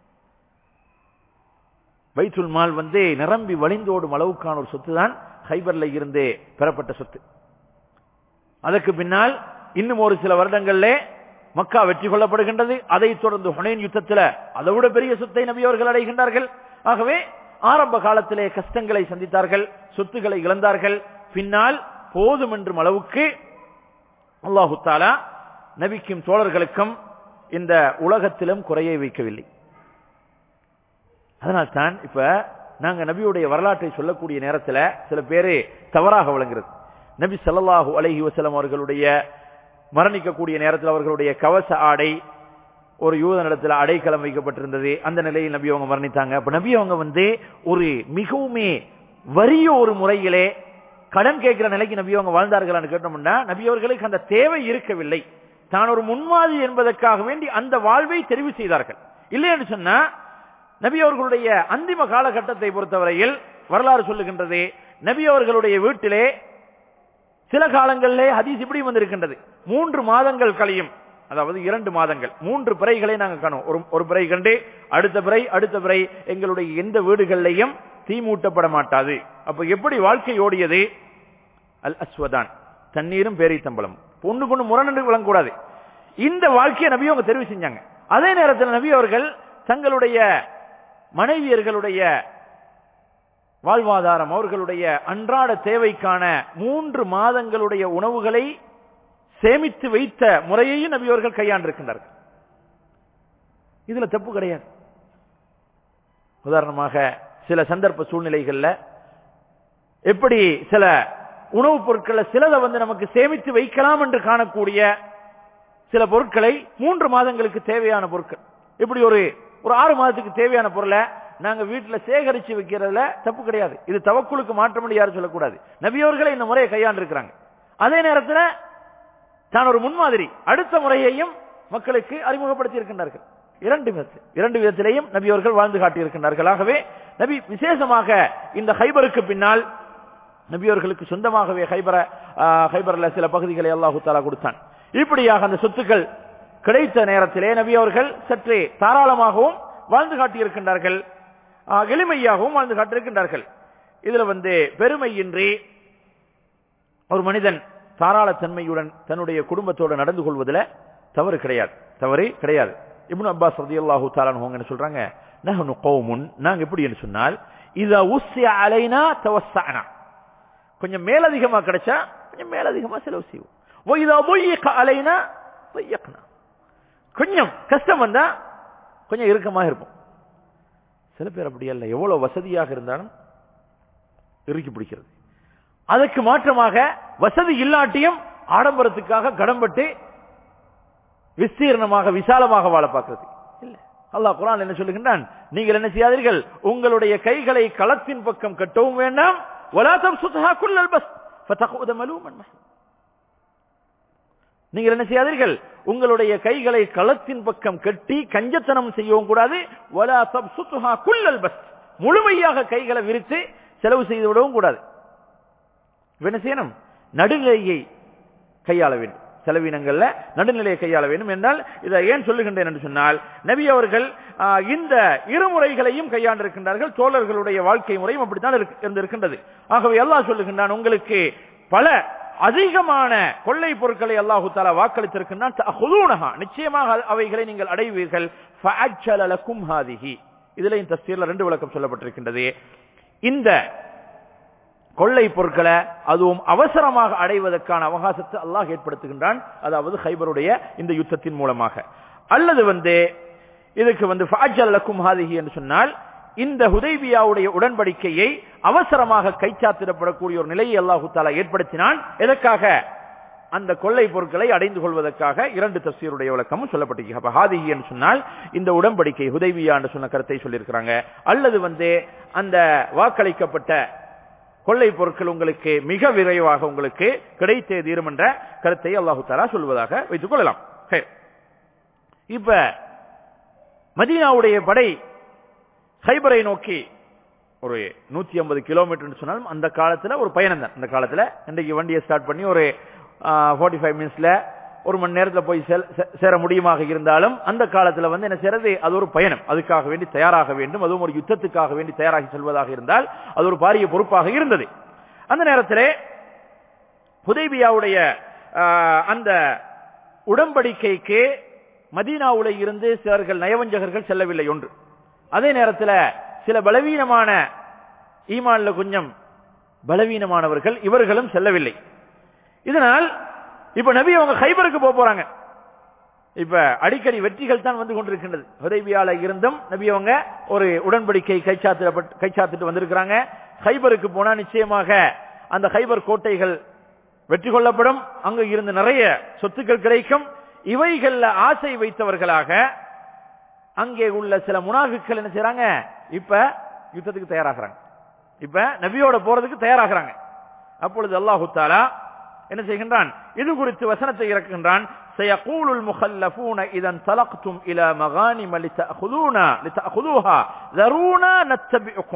பைத்துல் மால் வந்து நிரம்பி வழிந்தோடும் அளவுக்கான ஒரு சொத்து தான் ஹைபர்ல இருந்து பெறப்பட்ட சொத்து அதற்கு பின்னால் இன்னும் ஒரு சில வருடங்களிலே மக்கா வெற்றி கொள்ளப்படுகின்றது அதைத் தொடர்ந்து ஹுனைன் யுத்தத்தில் அதை விட பெரிய சொத்தை நபி அவர்கள் அடைகின்றார்கள் ஆகவே ஆரம்ப காலத்திலே கஷ்டங்களை சந்தித்தார்கள் சொத்துக்களை இழந்தார்கள் பின்னால் போதும் என்றும் அளவுக்கு அல்லாஹு தாலா நபிக்கும் தோழர்களுக்கும் இந்த உலகத்திலும் குறையை வைக்கவில்லை அதனால் தான் இப்ப நாங்க நபியுடைய வரலாற்றை சொல்லக்கூடிய நேரத்துல சில பேரு தவறாக விளங்குறது நபி ஸல்லல்லாஹு அலைஹி வஸல்லம் அவர்களுடைய மரணிக்கக்கூடிய நேரத்தில் அவர்களுடைய கவச ஆடை ஒரு யூதனிடத்தில் அடைக்கலம் வைக்கப்பட்டிருந்தது அந்த நிலையில் நபி அவங்க மரணித்தாங்க அப்ப நபி அவங்க வந்து ஒரு மிகவுமே வறிய ஒரு முறையிலே கடன் கேட்கிற நிலைக்கு நபி அவங்க வாழ்ந்தார்களான்னு கேட்டோம்னா நபி அவர்களுக்கு அந்த தேவை இருக்கவில்லை தான் ஒரு முன்மாதிரி என்பதற்காக வேண்டி அந்த வாழ்வை தெரிவு செய்தார்கள் இல்லைன்னு சொன்னா நபி அவர்களுடைய அந்திம காலகட்டத்தை பொறுத்தவரையில் வரலாறு சொல்லுகின்றது நபி அவர்களுடைய வீட்டிலே சில காலங்களிலே ஹதீஸ் இப்படி வந்திருக்கின்றது மூன்று மாதங்கள் கழியும் அதாவது இரண்டு மாதங்கள் மூன்று பிறைகளை நாங்கள் காணும் ஒரு ஒரு பிறை கண்டு அடுத்த பிறை அடுத்த பிறை எங்களுடைய எந்த வீடுகளிலையும் தீ மூட்டப்பட மாட்டாது அப்ப எப்படி வாழ்க்கை ஓடியது அல் அஸ்வதான் தண்ணீரும் பேரித்தம்பளம் பொண்ணு பொண்ணு முரணு விளங்கக்கூடாது இந்த வாழ்க்கையை நபி அவங்க தெரிவு செஞ்சாங்க அதே நேரத்தில் நபி அவர்கள் தங்களுடைய மனைவியர்களுடைய வாழ்வாதாரம் அவர்களுடைய அன்றாட தேவைக்கான மூன்று மாதங்களுடைய உணவுகளை சேமித்து வைத்த முறையையும் நபி அவர்கள் கையாண்டிருக்கின்றார்கள் இதுல தப்பு கிடையாது உதாரணமாக சில சந்தர்ப்ப சூழ்நிலைகள்ல எப்படி சில உணவுப் பொருட்களை சிலதை வந்து நமக்கு சேமித்து வைக்கலாம் என்று காணக்கூடிய சில பொருட்களை மூன்று மாதங்களுக்கு தேவையான பொருட்கள் இப்படி ஒரு ஒரு ஆறு மாதத்துக்கு தேவையான பொருளை நாங்க வீட்டுல சேகரிச்சு வைக்கிறதுல தப்பு கிடையாது இது தவக்குலுக்கு மாற்றம் யாரும் சொல்லக்கூடாது நபியவர்களே இந்த முறையை கையாண்டு இருக்கிறாங்க அதே நேரத்துல தான் ஒரு முன்மாதிரி அடுத்த முறையையும் மக்களுக்கு அறிமுகப்படுத்தி இருக்கின்றார்கள் இரண்டு விதத்தில் இரண்டு விதத்திலேயும் நபி அவர்கள் வாழ்ந்து காட்டியிருக்கின்றார்கள் ஆகவே நபி விசேஷமாக இந்த ஹைபருக்கு பின்னால் நபி அவர்களுக்கு சொந்தமாகவே ஹைபர ஹைபர்ல சில பகுதிகளை அல்லாஹு தாலா கொடுத்தான் இப்படியாக அந்த சொத்துக்கள் கிடைத்த நேரத்திலே நபி அவர்கள் சற்றே தாராளமாகவும் வாழ்ந்து காட்டியிருக்கின்றார்கள் ஆஹ், எளிமையாகவும் வாழ்ந்து காட்டியிருக்கின்றார்கள் இதுல வந்து பெருமையின்றி ஒரு மனிதன் தாராளத்தன்மையுடன் தன்னுடைய குடும்பத்தோடு நடந்து கொள்வதில் தவறு கிடையாது தவறு கிடையாது இப்னு அப்பாஸ் ரதியல்லாஹு தாலான் என்ன சொல்றாங்க நஹனு கௌமுன் நாங்க எப்படி என்று சொன்னால் இதா உஸ்ஸிய அலைனா தவஸ்ஸஅனா கொஞ்சம் மேலதிகமா கிடைச்சா கொஞ்சம் மேலதிகமா செலவு செய்வோம் வ இதா ضيق அலைனா ضيقنا கொஞ்சம் கஷ்டம் வந்தா கொஞ்சம் இறுக்கமாக இருப்போம் சில பேர் அப்படி அல்ல எவ்வளவு வசதியாக இருந்தாலும் இறுக்கி பிடிக்கிறது அதற்கு மாற்றமாக வசதி இல்லாட்டியும் ஆடம்பரத்துக்காக கடன்பட்டு விஸ்தீர்ணமாக விசாலமாக வாழ பார்க்கிறது இல்ல அல்லாஹ் குரான் என்ன சொல்லுகின்றான் நீங்கள் என்ன செய்யாதீர்கள் உங்களுடைய கைகளை களத்தின் பக்கம் கட்டவும் வேண்டாம் ولا تبسطها كل البسط فتقعد ملوما محسوما நீங்கள் என்ன செய்யாதீர்கள் உங்களுடைய கைகளை களத்தின் பக்கம் கட்டி கஞ்சத்தனம் செய்யவும் கூடாது ولا تبسطها كل البسط முழுமையாக கைகளை விரித்து செலவு செய்து விடவும் கூடாது இப்ப என்ன செய்யணும் நடுநிலையை கையாள வேண்டும் செலவினங்கள்ல நடுநிலையை கையாள வேண்டும் என்றால் இதை ஏன் சொல்லுகின்றேன் என்று சொன்னால் நபி அவர்கள் ஆ, இந்த இருமுறைகளையும் கையாண்டிருக்கின்றார்கள் தோழர்களுடைய வாழ்க்கை முறையும் அப்படித்தான் இருக்கு- இருந்திருக்கின்றது ஆகவே அல்லாஹ் சொல்லுகின்றான் உங்களுக்கு பல அதிகமான கொள்ளை பொருட்களை அல்லாஹு தாலா வாக்களித்திருக்கின்றான் தஅஹுதூனஹா. நிச்சயமாக அவைகளை நீங்கள் அடைவீர்கள் ஃபஅஜ்ஜல லக்கும் ஹாதிஹி இதுல இந்த தஃசீர்ல ரெண்டு விளக்கம் சொல்லப்பட்டிருக்கின்றது இந்த கொள்ளை பொருட்களை அதுவும் அவசரமாக அடைவதற்கான அவகாசத்தை அல்லாஹ் ஏற்படுத்துகின்றான் அதாவது ஹைபருடைய இந்த யுத்தத்தின் மூலமாக அல்லது வந்து இதுக்கு வந்து ஃபாஜல் லக்கும் ஹாதிஹி என்று சொன்னால் இந்த ஹுதைபியாவுடைய உடன்படிக்கையை அவசரமாக கைச்சாத்திடப்படக்கூடிய ஒரு நிலையை அல்லாஹு தாலா ஏற்படுத்தினான் எதற்காக அந்த கொள்ளை பொருட்களை அடைந்து கொள்வதற்காக இரண்டு தப்சீருடைய விளக்கமும் சொல்லப்பட்டிருக்கு அப்ப ஹாதிஹி என்று சொன்னால் இந்த உடன்படிக்கை ஹுதைபியா என்று சொன்ன கருத்தை சொல்லியிருக்கிறாங்க அல்லது வந்து அந்த வாக்களிக்கப்பட்ட கொள்ளை பொருட்கள் உங்களுக்கு மிக விரைவாக உங்களுக்கு கிடைத்தே தீரும் என்ற கருத்தை அல்லாஹு தாலா சொல்வதாக வைத்துக் கொள்ளலாம் சரி. இப்ப மதீனாவுடைய படை ஹைபரை நோக்கி ஒரு நூத்தி ஐம்பது கிலோமீட்டர் சொன்னாலும் அந்த காலத்துல ஒரு பயணம் தான் அந்த காலத்துல இன்றைக்கு வண்டியை ஸ்டார்ட் பண்ணி ஒரு ஃபார்ட்டி ஃபைவ் மினிட்ஸ்ல ஒரு மணி நேரத்துல போய் செல்- சே- சேர முடியுமாக இருந்தாலும் அந்த காலத்துல வந்து என்ன செய்யறது அது ஒரு பயணம் அதுக்காக வேண்டி தயாராக வேண்டும் அதுவும் ஒரு யுத்தத்துக்காக வேண்டி தயாராகி செல்வதாக இருந்தால் அது ஒரு பாரிய பொறுப்பாக இருந்தது அந்த நேரத்திலே ஹுதைபியாவுடைய ஆஹ், அந்த உடன்படிக்கைக்கு மதீனாவுல இருந்து சிலர்கள் நயவஞ்சகர்கள் செல்லவில்லை ஒன்று அதே நேரத்தில் சில பலவீனமான ஈமான்ல கொஞ்சம் பலவீனமானவர்கள் இவர்களும் செல்லவில்லை இதனால் இப்ப நபி அவங்க ஹைபருக்கு போக போறாங்க இப்ப அடிக்கடி வெற்றிகள் தான் வந்து கொண்டிருக்கின்றது ஹுதைபியால இருந்தும் நபி அவங்க ஒரு உடன்படிக்கை கைச்சாத்திடப்பட்டு கைச்சாத்திட்டு வந்திருக்கிறாங்க ஹைபருக்கு போனா நிச்சயமாக அந்த ஹைபர் கோட்டைகள் வெற்றி கொள்ளப்படும் அங்கு இருந்து நிறைய சொத்துக்கள் கிடைக்கும் இவைகள்ல ஆசை வைத்தவர்களாக அங்கே உள்ள சில முனாஃபிக்கள் என்ன செய்றாங்க இப்ப யுத்தத்துக்கு தயாராகிறாங்க இப்ப நபியோட போறதுக்கு தயாராகிறாங்க அப்பொழுது அல்லாஹு தாலா என்ன செய்கின்றான் இது குறித்து வசனத்தை இறக்குகின்றான் سيقول المخلفون اذا انطلقتم الى مغانم لتاخذونا لتاخذوها ذرونا نتبعكم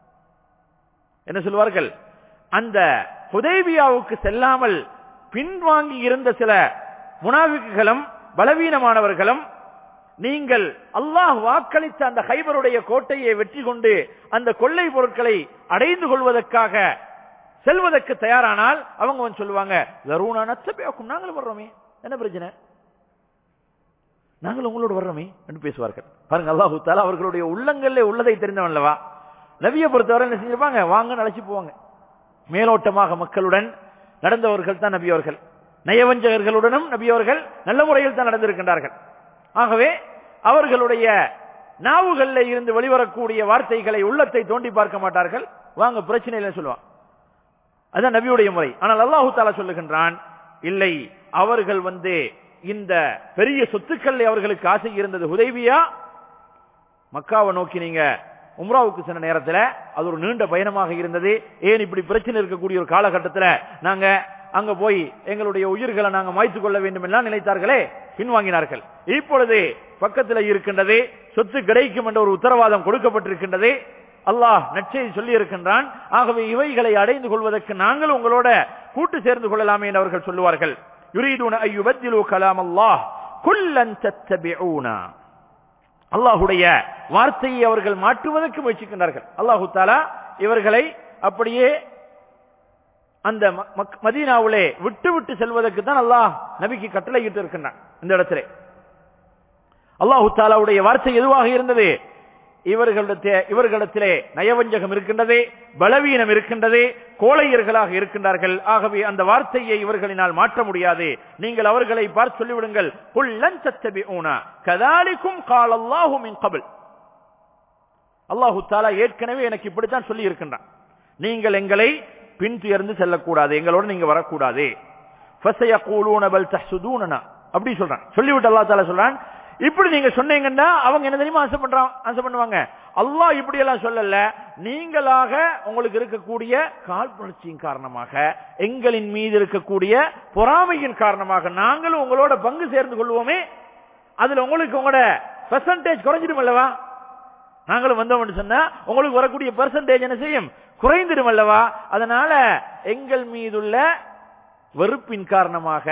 என்ன சொல்வார்கள் அந்த ஹுதைபியாவுக்கு செல்லாமல் பின்வாங்கி இருந்த சில முனாபிக்குகளும் பலவீனமானவர்களும் நீங்கள் அல்லாஹ் வாக்களித்த அந்த ஹைபருடைய கோட்டையை வெற்றி கொண்டு அந்த கொள்ளை பொருட்களை அடைந்து கொள்வதற்காக செல்வதற்கு தயாரானால் அவங்க வந்து சொல்லுவாங்க "தரூனா நத்தபியாக்கும் நாங்களும் வர்றோமே என்ன பிரச்சனை நாங்கள் உங்களோட வர்றோமே என்று பேசுவார்கள் பாருங்க அல்லாஹு தாலா அவர்களுடைய உள்ளங்களிலே உள்ளதை தெரிந்தவன் அல்லவா நபியை பொறுத்தவரை என்ன செஞ்சிருப்பாங்க வாங்க அழைச்சி போவாங்க மேலோட்டமாக மக்களுடன் நடந்தவர்கள் தான் நபி அவர்கள் நயவஞ்சகர்களுடனும் நபி அவர்கள் நல்ல முறையில் தான் நடந்திருக்கின்றார்கள் ஆகவே அவர்களுடைய நாவுகளில் இருந்து வெளிவரக்கூடிய வார்த்தைகளை உள்ளத்தை தோண்டி பார்க்க மாட்டார்கள் வாங்க பிரச்சனை இல்லை சொல்லுவான் அதான் நபியுடைய முறை ஆனால் அல்லாஹு தாலா சொல்லுகின்றான் இல்லை அவர்கள் வந்து இந்த பெரிய சொத்துக்கள் அவர்களுக்கு ஆசை இருந்தது உதவியா மக்காவை நோக்கி நீங்க உம்ராவுக்கு சென்ற நேரத்துல அது ஒரு நீண்ட பயணமாக இருந்தது ஏன் இப்படி பிரச்சனை இருக்கக்கூடிய ஒரு காலகட்டத்துல நாங்க அங்க போய் எங்களுடைய உயிர்களை நாங்க மாய்த்து கொள்ள வேண்டும் எல்லாம் நினைத்தார்களே பின்வாங்கினார்கள் இப்பொழுது பக்கத்துல இருக்கின்றது சொத்து கிடைக்கும் என்ற ஒரு உத்தரவாதம் கொடுக்கப்பட்டிருக்கின்றது அல்லாஹ் நற்செய்தி சொல்லி இருக்கின்றான் ஆகவே இவைகளை அடைந்து கொள்வதற்கு நாங்கள் உங்களோட கூட்டு சேர்ந்து கொள்ளலாமே என்று அவர்கள் சொல்லுவார்கள் யுரீதுன ஐயுபத்திலு கலாம் அல்லாஹ் குல்லன் தத்தபிஊனா அல்லாஹுடைய வார்த்தையை அவர்கள் மாற்றுவதற்கு முயற்சிக்கின்றார்கள் அல்லாஹு தாலா இவர்களை அப்படியே அந்த ம- மக்- மதீனாவிலே விட்டு விட்டு செல்வதற்கு தான் அல்லாஹ் நபிக்கு கட்டளையிட்டு இருக்கின்றான் இந்த இடத்திலே அல்லாஹு தாலாவுடைய வார்த்தை எதுவாக இருந்தது இவர்களிடத்தே இவர்களிடத்திலே நயவஞ்சகம் இருக்கின்றது பலவீனம் இருக்கின்றது கோழையர்களாக இருக்கின்றார்கள் ஆகவே அந்த வார்த்தையை இவர்களினால் மாற்ற முடியாது நீங்கள் அவர்களை பார்த்து சொல்லிவிடுங்கள் குல்லன் தத்தபிஊனா கதாலிக்கும் காலல்லாஹு மின் கபில் அல்லாஹு தாலா ஏற்கனவே எனக்கு இப்படித்தான் சொல்லி இருக்கின்றான் நீங்கள் எங்களை பின்துயர்ந்து செல்லக்கூடாது எங்களோட நீங்க வரக்கூடாது ஃபஸயகூலூன பல் தஹ்சுதூனனா அப்படி சொல்றான் சொல்லிவிட்டு அல்லாஹ் தாலா சொல்றான் இப்படி நீங்க சொன்னீங்கன்னா அவங்க என்ன தெரியுமா ஆசை பண்றான் ஆசை பண்ணுவாங்க அல்லாஹ் இப்படி எல்லாம் சொல்லல நீங்களாக உங்களுக்கு இருக்கக்கூடிய காழ்ப்புணர்ச்சியின் காரணமாக எங்களின் மீது இருக்கக்கூடிய பொறாமையின் காரணமாக நாங்களும் உங்களோட பங்கு சேர்ந்து கொள்வோமே அதுல உங்களுக்கு உங்களோட பெர்சன்டேஜ் குறைஞ்சிடும் அல்லவா நாங்களும் வந்தோம்னு சொன்னா உங்களுக்கு வரக்கூடிய பெர்சன்டேஜ் என்ன செய்யும் குறைந்திடும் அல்லவா அதனால எங்கள் மீதுள்ள வெறுப்பின் காரணமாக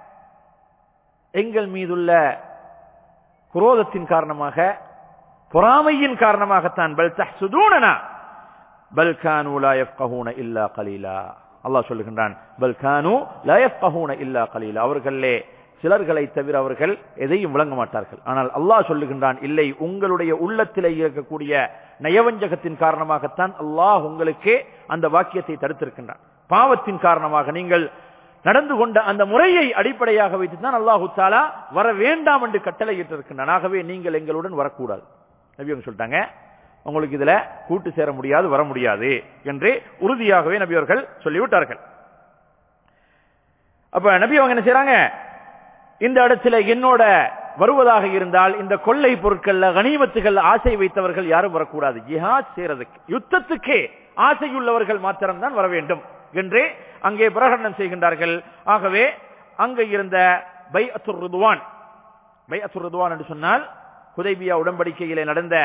எங்கள் மீதுள்ள குரோதத்தின் காரணமாக பொறாமையின் காரணமாகத்தான் பல் தஹ்சுதூனனா பல் கானு லா யஃப்கஹூன இல்லா கலீலா அல்லாஹ் சொல்லுகின்றான் பல் கானு லா யஃப்கஹூன இல்லா கலீலா அவர்களே சிலர்களை தவிர அவர்கள் எதையும் விளங்க மாட்டார்கள் ஆனால் அல்லாஹ் சொல்லுகின்றான் இல்லை உங்களுடைய உள்ளத்திலே இருக்கக்கூடிய நயவஞ்சகத்தின் காரணமாகத்தான் அல்லாஹ் உங்களுக்கு அந்த வாக்கியத்தை தடுத்திருக்கின்றான் பாவத்தின் காரணமாக நீங்கள் நடந்து கொண்ட அந்த முறையை அடிப்படையாக வைத்துதான் அல்லாஹு தாலா வர வேண்டாம் என்று கட்டளையிட்டு இருக்கின்றான் ஆகவே நீங்கள் எங்களுடன் வரக்கூடாது நபி அவங்க சொல்லிட்டாங்க உங்களுக்கு இதுல கூட்டு சேர முடியாது வர முடியாது என்று உறுதியாகவே நபி அவர்கள் சொல்லிவிட்டார்கள் அப்ப நபி அவங்க என்ன செய்றாங்க இந்த இடத்துல என்னோட வருவதாக இருந்தால் இந்த கொள்ளை பொருட்கள்ல கனிமத்துகள் ஆசை வைத்தவர்கள் யாரும் வரக்கூடாது ஜிஹாத் செய்யறதுக்கு யுத்தத்துக்கே ஆசையுள்ளவர்கள் மாத்திரம்தான் வர வேண்டும் என்று அங்கே பிரகடனம் செய்கின்றார்கள் ஆகவே அங்க இருந்த பை அத்துர் ருதுவான் பை அத்துர் ருதுவான் என்று சொன்னால் ஹுதைபியா உடன்படிக்கையிலே நடந்த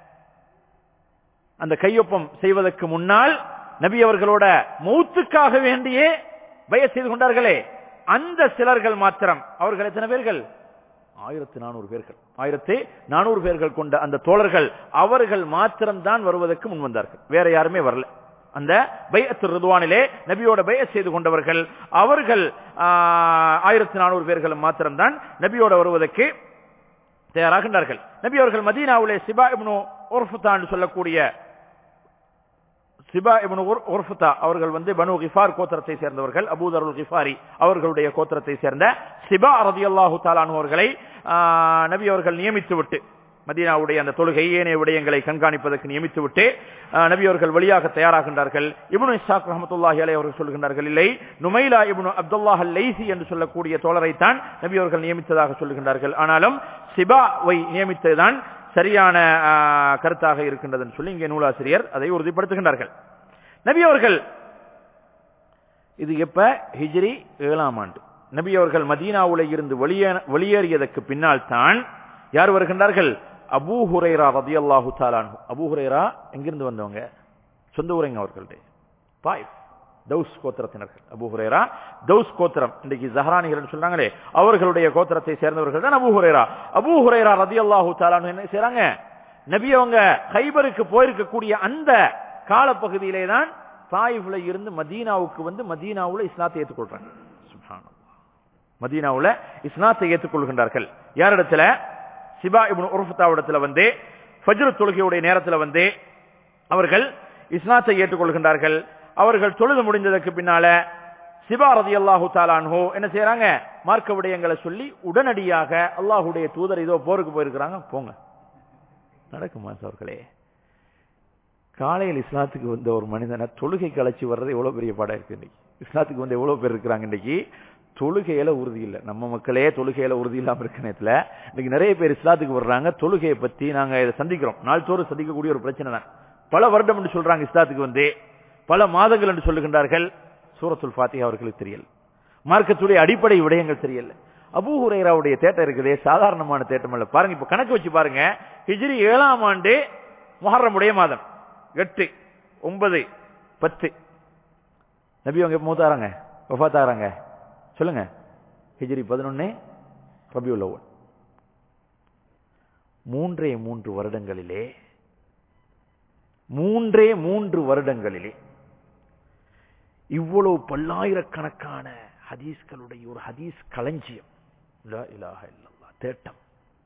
அந்த கையொப்பம் செய்வதற்கு முன்னால் நபி அவர்களோட மௌத்துக்காக வேண்டியே பய செய்து கொண்டார்களே அந்த சிலர்கள் மாத்திரம் அவர்கள் எத்தனை பேர்கள் ஆயிரத்தி நானூறு பேர்கள் ஆயிரத்தி நானூறு பேர்கள் கொண்ட அந்த தோழர்கள் அவர்கள் மாத்திரம்தான் வருவதற்கு முன் வந்தார்கள் வேற யாருமே வரல அந்த பையத்து ரிதுவானிலே நபியோட பய செய்து கொண்டவர்கள் அவர்கள் ஆயிரத்தி நானூறு பேர்கள் மாத்திரம்தான் நபியோட வருவதற்கு தயாராகின்றார்கள் நபி அவர்கள் மதீனாவிலே சிபா இப்னு உர்ஃபுதா என்று சொல்லக்கூடிய சிபா இப்னு உர்ஃபுதா அவர்கள் வந்து பனு கிஃபார் கோத்திரத்தை சேர்ந்தவர்கள் அபூதருல் கிஃபாரி அவர்களுடைய கோத்திரத்தை சேர்ந்த சிபா ரதியல்லாஹு தாலானு அவர்களை நபி அவர்கள் நியமித்து விட்டு மதீனாவுடைய அந்த தொழுகை ஏனைய விடயங்களை கண்காணிப்பதற்கு நியமித்து விட்டு நபி அவர்கள் வழியாக தயாராகின்றார்கள் இப்னு இஸ்ஹாக் ரஹமத்துல்லாஹி அலை அவர்கள் சொல்கின்றார்கள் இல்லை நுமைலா இப்னு அப்துல்லாஹ் லைசி என்று சொல்லக்கூடிய தோழரைத்தான் நபி அவர்கள் நியமித்ததாக சொல்லுகின்றார்கள் ஆனாலும் சிபாவை நியமித்ததுதான் சரியான கருத்தாக இருக்கின்றது சொல்லி இங்கே நூலாசிரியர் அதை உறுதிப்படுத்துகின்றார்கள் நபி அவர்கள் இது எப்ப ஹிஜ்ரி ஏழாம் ஆண்டு நபி அவர்கள் மதீனாவுல இருந்து வெளியே வெளியேறியதற்கு பின்னால் தான் யார் வருகின்றார்கள் அபூ ஹுரைரா ரதி அல்லாஹு தாலான் அபூ ஹுரைரா எங்கிருந்து வந்தவங்க சொந்த ஊரைங்க அவர்களுடைய பாய்ஃப் தௌஸ் கோத்திரத்தினர்கள் அபு ஹுரேரா தௌஸ் கோத்திரம் இன்றைக்கு ஜஹரானிகள் சொல்றாங்களே அவர்களுடைய கோத்திரத்தை சேர்ந்தவர்கள் தான் அபு ஹுரேரா அபு ஹுரேரா ரதி அல்லாஹு தாலான் என்ன செய்யறாங்க நபி அவங்க ஹைபருக்கு போயிருக்கக்கூடிய அந்த காலப்பகுதியிலே தான் தாயிஃப்ல இருந்து மதீனாவுக்கு வந்து மதீனாவுல இஸ்லாத்தை ஏற்றுக்கொள்றாங்க மதீனாவுல இஸ்லாத்தை ஏற்றுக்கொள்கின்றார்கள் யாரிடத்துல சிபா இப்னு உர்ஃபுத்தாவிடத்துல வந்து ஃபஜ்ர் தொழுகையுடைய நேரத்தில் வந்து அவர்கள் இஸ்லாத்தை ஏற்றுக்கொள்கின்றார்கள் அவர்கள் தொழுது முடிந்ததற்கு பின்னால சிபா ரதி அல்லாஹு தாலான்ஹோ என்ன செய்யறாங்க மார்க்க விடயங்களை சொல்லி உடனடியாக அல்லாஹுடைய தூதர் இதோ போருக்கு போயிருக்கிறாங்க போங்க நடக்குமா அவர்களே காலையில் இஸ்லாத்துக்கு வந்த ஒரு மனிதனை தொழுகை கலைச்சு வர்றது எவ்வளவு பெரிய பாடம் இருக்கு இன்னைக்கு இஸ்லாத்துக்கு வந்து எவ்வளவு பேர் இருக்கிறாங்க இன்னைக்கு தொழுகையில உறுதி இல்லை நம்ம மக்களே தொழுகையில உறுதி இல்லாம இருக்க நேரத்துல இன்னைக்கு நிறைய பேர் இஸ்லாத்துக்கு வர்றாங்க தொழுகையை பத்தி நாங்க இதை சந்திக்கிறோம் நாள்தோறும் சந்திக்கக்கூடிய ஒரு பிரச்சனை தான் பல வருடம் என்று சொல்றாங்க இஸ்லாத்துக்கு வந்து பல மாதங்கள் என்று சொல்லுகின்றார்கள் சூரத்துல் ஃபாத்திஹா அவர்களுக்கு தெரியல மார்க்கத்துடைய அடிப்படை விடயங்கள் தெரியல அபூ ஹுரைராவுடைய தேட்டம் இருக்குதே சாதாரணமான தேட்டம் அல்ல பாருங்க இப்ப கணக்கு வச்சு பாருங்க ஹிஜ்ரி ஏழாம் ஆண்டு முஹர்ரமுடைய மாதம் எட்டு ஒன்பது பத்து நபி அவங்க மூத்தாராங்க வஃபாத்தாராங்க சொல்லுங்க ஹிஜ்ரி பதினொன்னு ரபியுல் அவ்வல் மூன்றே மூன்று வருடங்களிலே மூன்றே மூன்று வருடங்களிலே இவ்வளவு பல்லாயிரக்கணக்கான ஹதீஸ்களுடைய ஒரு ஹதீஸ் களஞ்சியம் லா இலாஹ இல்லல்லாஹ் தேட்டம்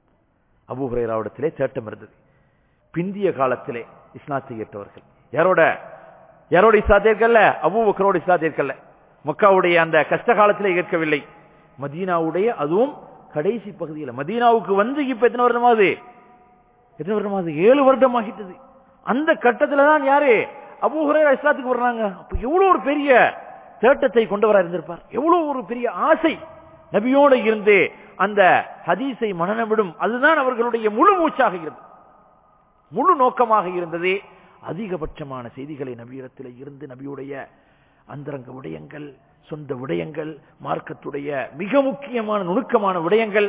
அபூ ஹுரைராவிடத்திலே தேட்டம் இருந்தது பிந்திய காலத்திலே இஸ்லாத்தை ஏற்றவர்கள் யாரோட யாரோட இஸ்லாத்தை ஏற்கல்ல அபூ பக்கரோட இஸ்லாத்தை ஏற்கல்ல மக்காவுடைய அந்த கஷ்ட காலத்திலே ஏற்கவில்லை மதீனாவுடைய அதுவும் கடைசி பகுதியில் மதீனாவுக்கு வந்து இப்ப எத்தனை வருடமாவது எத்தனை வருடமாவது ஏழு வருடம் ஆகிட்டது அந்த கட்டத்துல தான் யாரு அபூ ஹுரைரா இஸ்லாத்துக்கு வர்றாங்க அப்ப எவ்வளவு ஒரு பெரிய தேட்டத்தை கொண்டவரா இருந்திருப்பார் எவ்வளவு ஒரு பெரிய ஆசை நபியோடு இருந்து அந்த ஹதீஸை மனநமிடும் அதுதான் அவர்களுடைய முழு மூச்சாக இருந்தது முழு நோக்கமாக இருந்தது அதிகபட்சமான செய்திகளை நபியிடத்தில் இருந்து நபியுடைய அந்தரங்க விடயங்கள் சொந்த விடயங்கள் மார்க்கத்துடைய மிக முக்கியமான நுணுக்கமான விடயங்கள்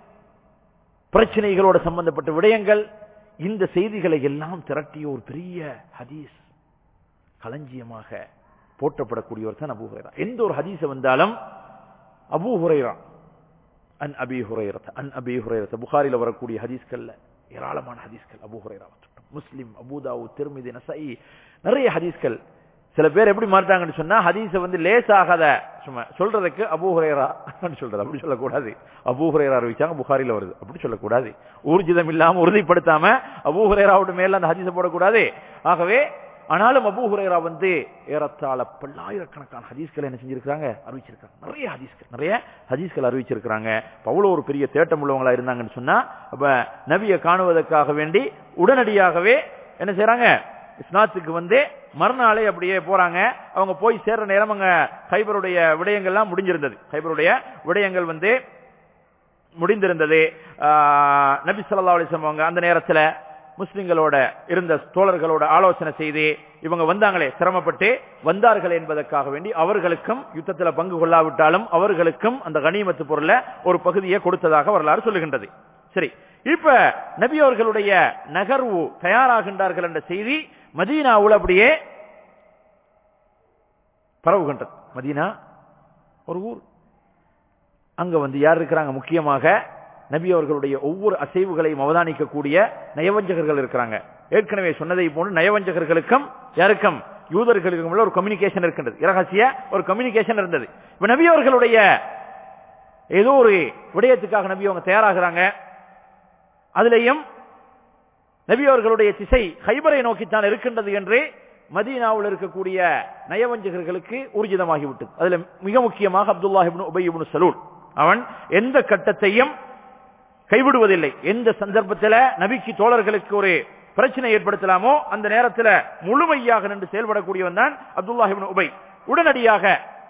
பிரச்சனைகளோட சம்பந்தப்பட்ட விடயங்கள் இந்த செய்திகளை எல்லாம் திரட்டிய ஒரு பெரிய ஹதீஸ் களஞ்சியமாக போற்றப்படக்கூடியவர் தான் அபூ ஹுரைரா எந்த ஒரு ஹதீஸ் வந்தாலும் அபூ ஹுரைரா அன் அபி ஹுரைரத் அன் அபி ஹுரைரத் புகாரில வரக்கூடிய ஹதீஸ்கள்ல ஏராளமான ஹதீஸ்கள் அபூ ஹுரைரா முஸ்லிம் அபூதாவு திருமிதி நசை நிறைய ஹதீஸ்கள் சில பேர் எப்படி மாட்டாங்கன்னு சொன்னா ஹதீஸ வந்து லேசாகாத சும்மா சொல்றதுக்கு அபூ ஹுரைரா சொல்றது அப்படி சொல்லக்கூடாது அபூ ஹுரைரா அறிவிச்சாங்க புகாரில வருது அப்படி சொல்லக்கூடாது ஊர்ஜிதம் இல்லாம உறுதிப்படுத்தாம அபூ ஹுரைராவோட மேல அந்த ஹதீஸை போடக்கூடாது ஆகவே ஆனாலும் அபூ ஹுரைரா வந்து ஏறத்தாழ பல்லாயிரக்கணக்கான ஹதீஸ்களை என்ன செஞ்சிருக்காங்க அறிவிச்சிருக்காங்க நிறைய ஹதீஸ்கள் நிறைய ஹதீஸ்கள் அறிவிச்சிருக்காங்க அவ்வளவு ஒரு பெரிய தேட்டம் உள்ளவங்களா இருந்தாங்கன்னு சொன்னா அப்ப நபியை காணுவதற்காக வேண்டி உடனடியாகவே என்ன செய்யறாங்க இஸ்லாத்துக்கு வந்து மறுநாளே அப்படியே போறாங்க அவங்க போய் சேர்ற நேரம் அங்க ஹைபருடைய விடயங்கள்லாம் முடிஞ்சிருந்தது ஹைபருடைய விடயங்கள் வந்து முடிந்திருந்தது நபி சொல்லா அலிஸ்லாம் அவங்க அந்த நேரத்தில் முஸ்லிம்களோட இருந்த தோழர்களோட ஆலோசனை செய்து இவங்க வந்தாங்களே சிரமப்பட்டு வந்தார்கள் என்பதற்காக வேண்டி அவர்களுக்கும் யுத்தத்தில் பங்கு கொள்ளாவிட்டாலும் அவர்களுக்கும் அந்த கனிமத்து பொருளை ஒரு பகுதியை கொடுத்ததாக வரலாறு சொல்லுகின்றது சரி இப்ப நபி அவர்களுடைய நகர்வு தயாராகின்றார்கள் என்ற செய்தி மதீனாவுல அப்படியே பரவுகின்றது மதீனா ஒரு ஊர் அங்க வந்து யார் இருக்கிறாங்க முக்கியமாக நபி அவர்களுடைய ஒவ்வொரு அசைவுகளையும் அவதானிக்கக்கூடிய நயவஞ்சகர்கள் இருக்கிறாங்க ஏற்கனவே சொன்னதை போன்று நயவஞ்சகர்களுக்கும் யாருக்கும் யூதர்களுக்கும் உள்ள ஒரு கம்யூனிகேஷன் இருக்கின்றது இரகசிய ஒரு கம்யூனிகேஷன் இருந்தது இப்ப நபி அவர்களுடைய ஏதோ ஒரு விடயத்துக்காக நபி அவங்க தயாராகிறாங்க அதுலேயும் நபி அவர்களுடைய திசை ஹைபரை நோக்கித்தான் இருக்கின்றது என்று மதீனாவில் இருக்கக்கூடிய நயவஞ்சகர்களுக்கு ஊர்ஜிதமாகிவிட்டது அதுல மிக முக்கியமாக அப்துல்லாஹிபின் உபயிபின் சலூல் அவன் எந்த கட்டத்தையும் கைவிடுவதில்லை எந்த சந்தர்ப்பத்தில் நபிக்கு தோழர்களுக்கு ஒரு பிரச்சனை ஏற்படுத்தலாமோ அந்த நேரத்தில் முழுமையாக நின்று செயல்படக்கூடியவன் தான் அப்துல்லாஹிபின் உபை உடனடியாக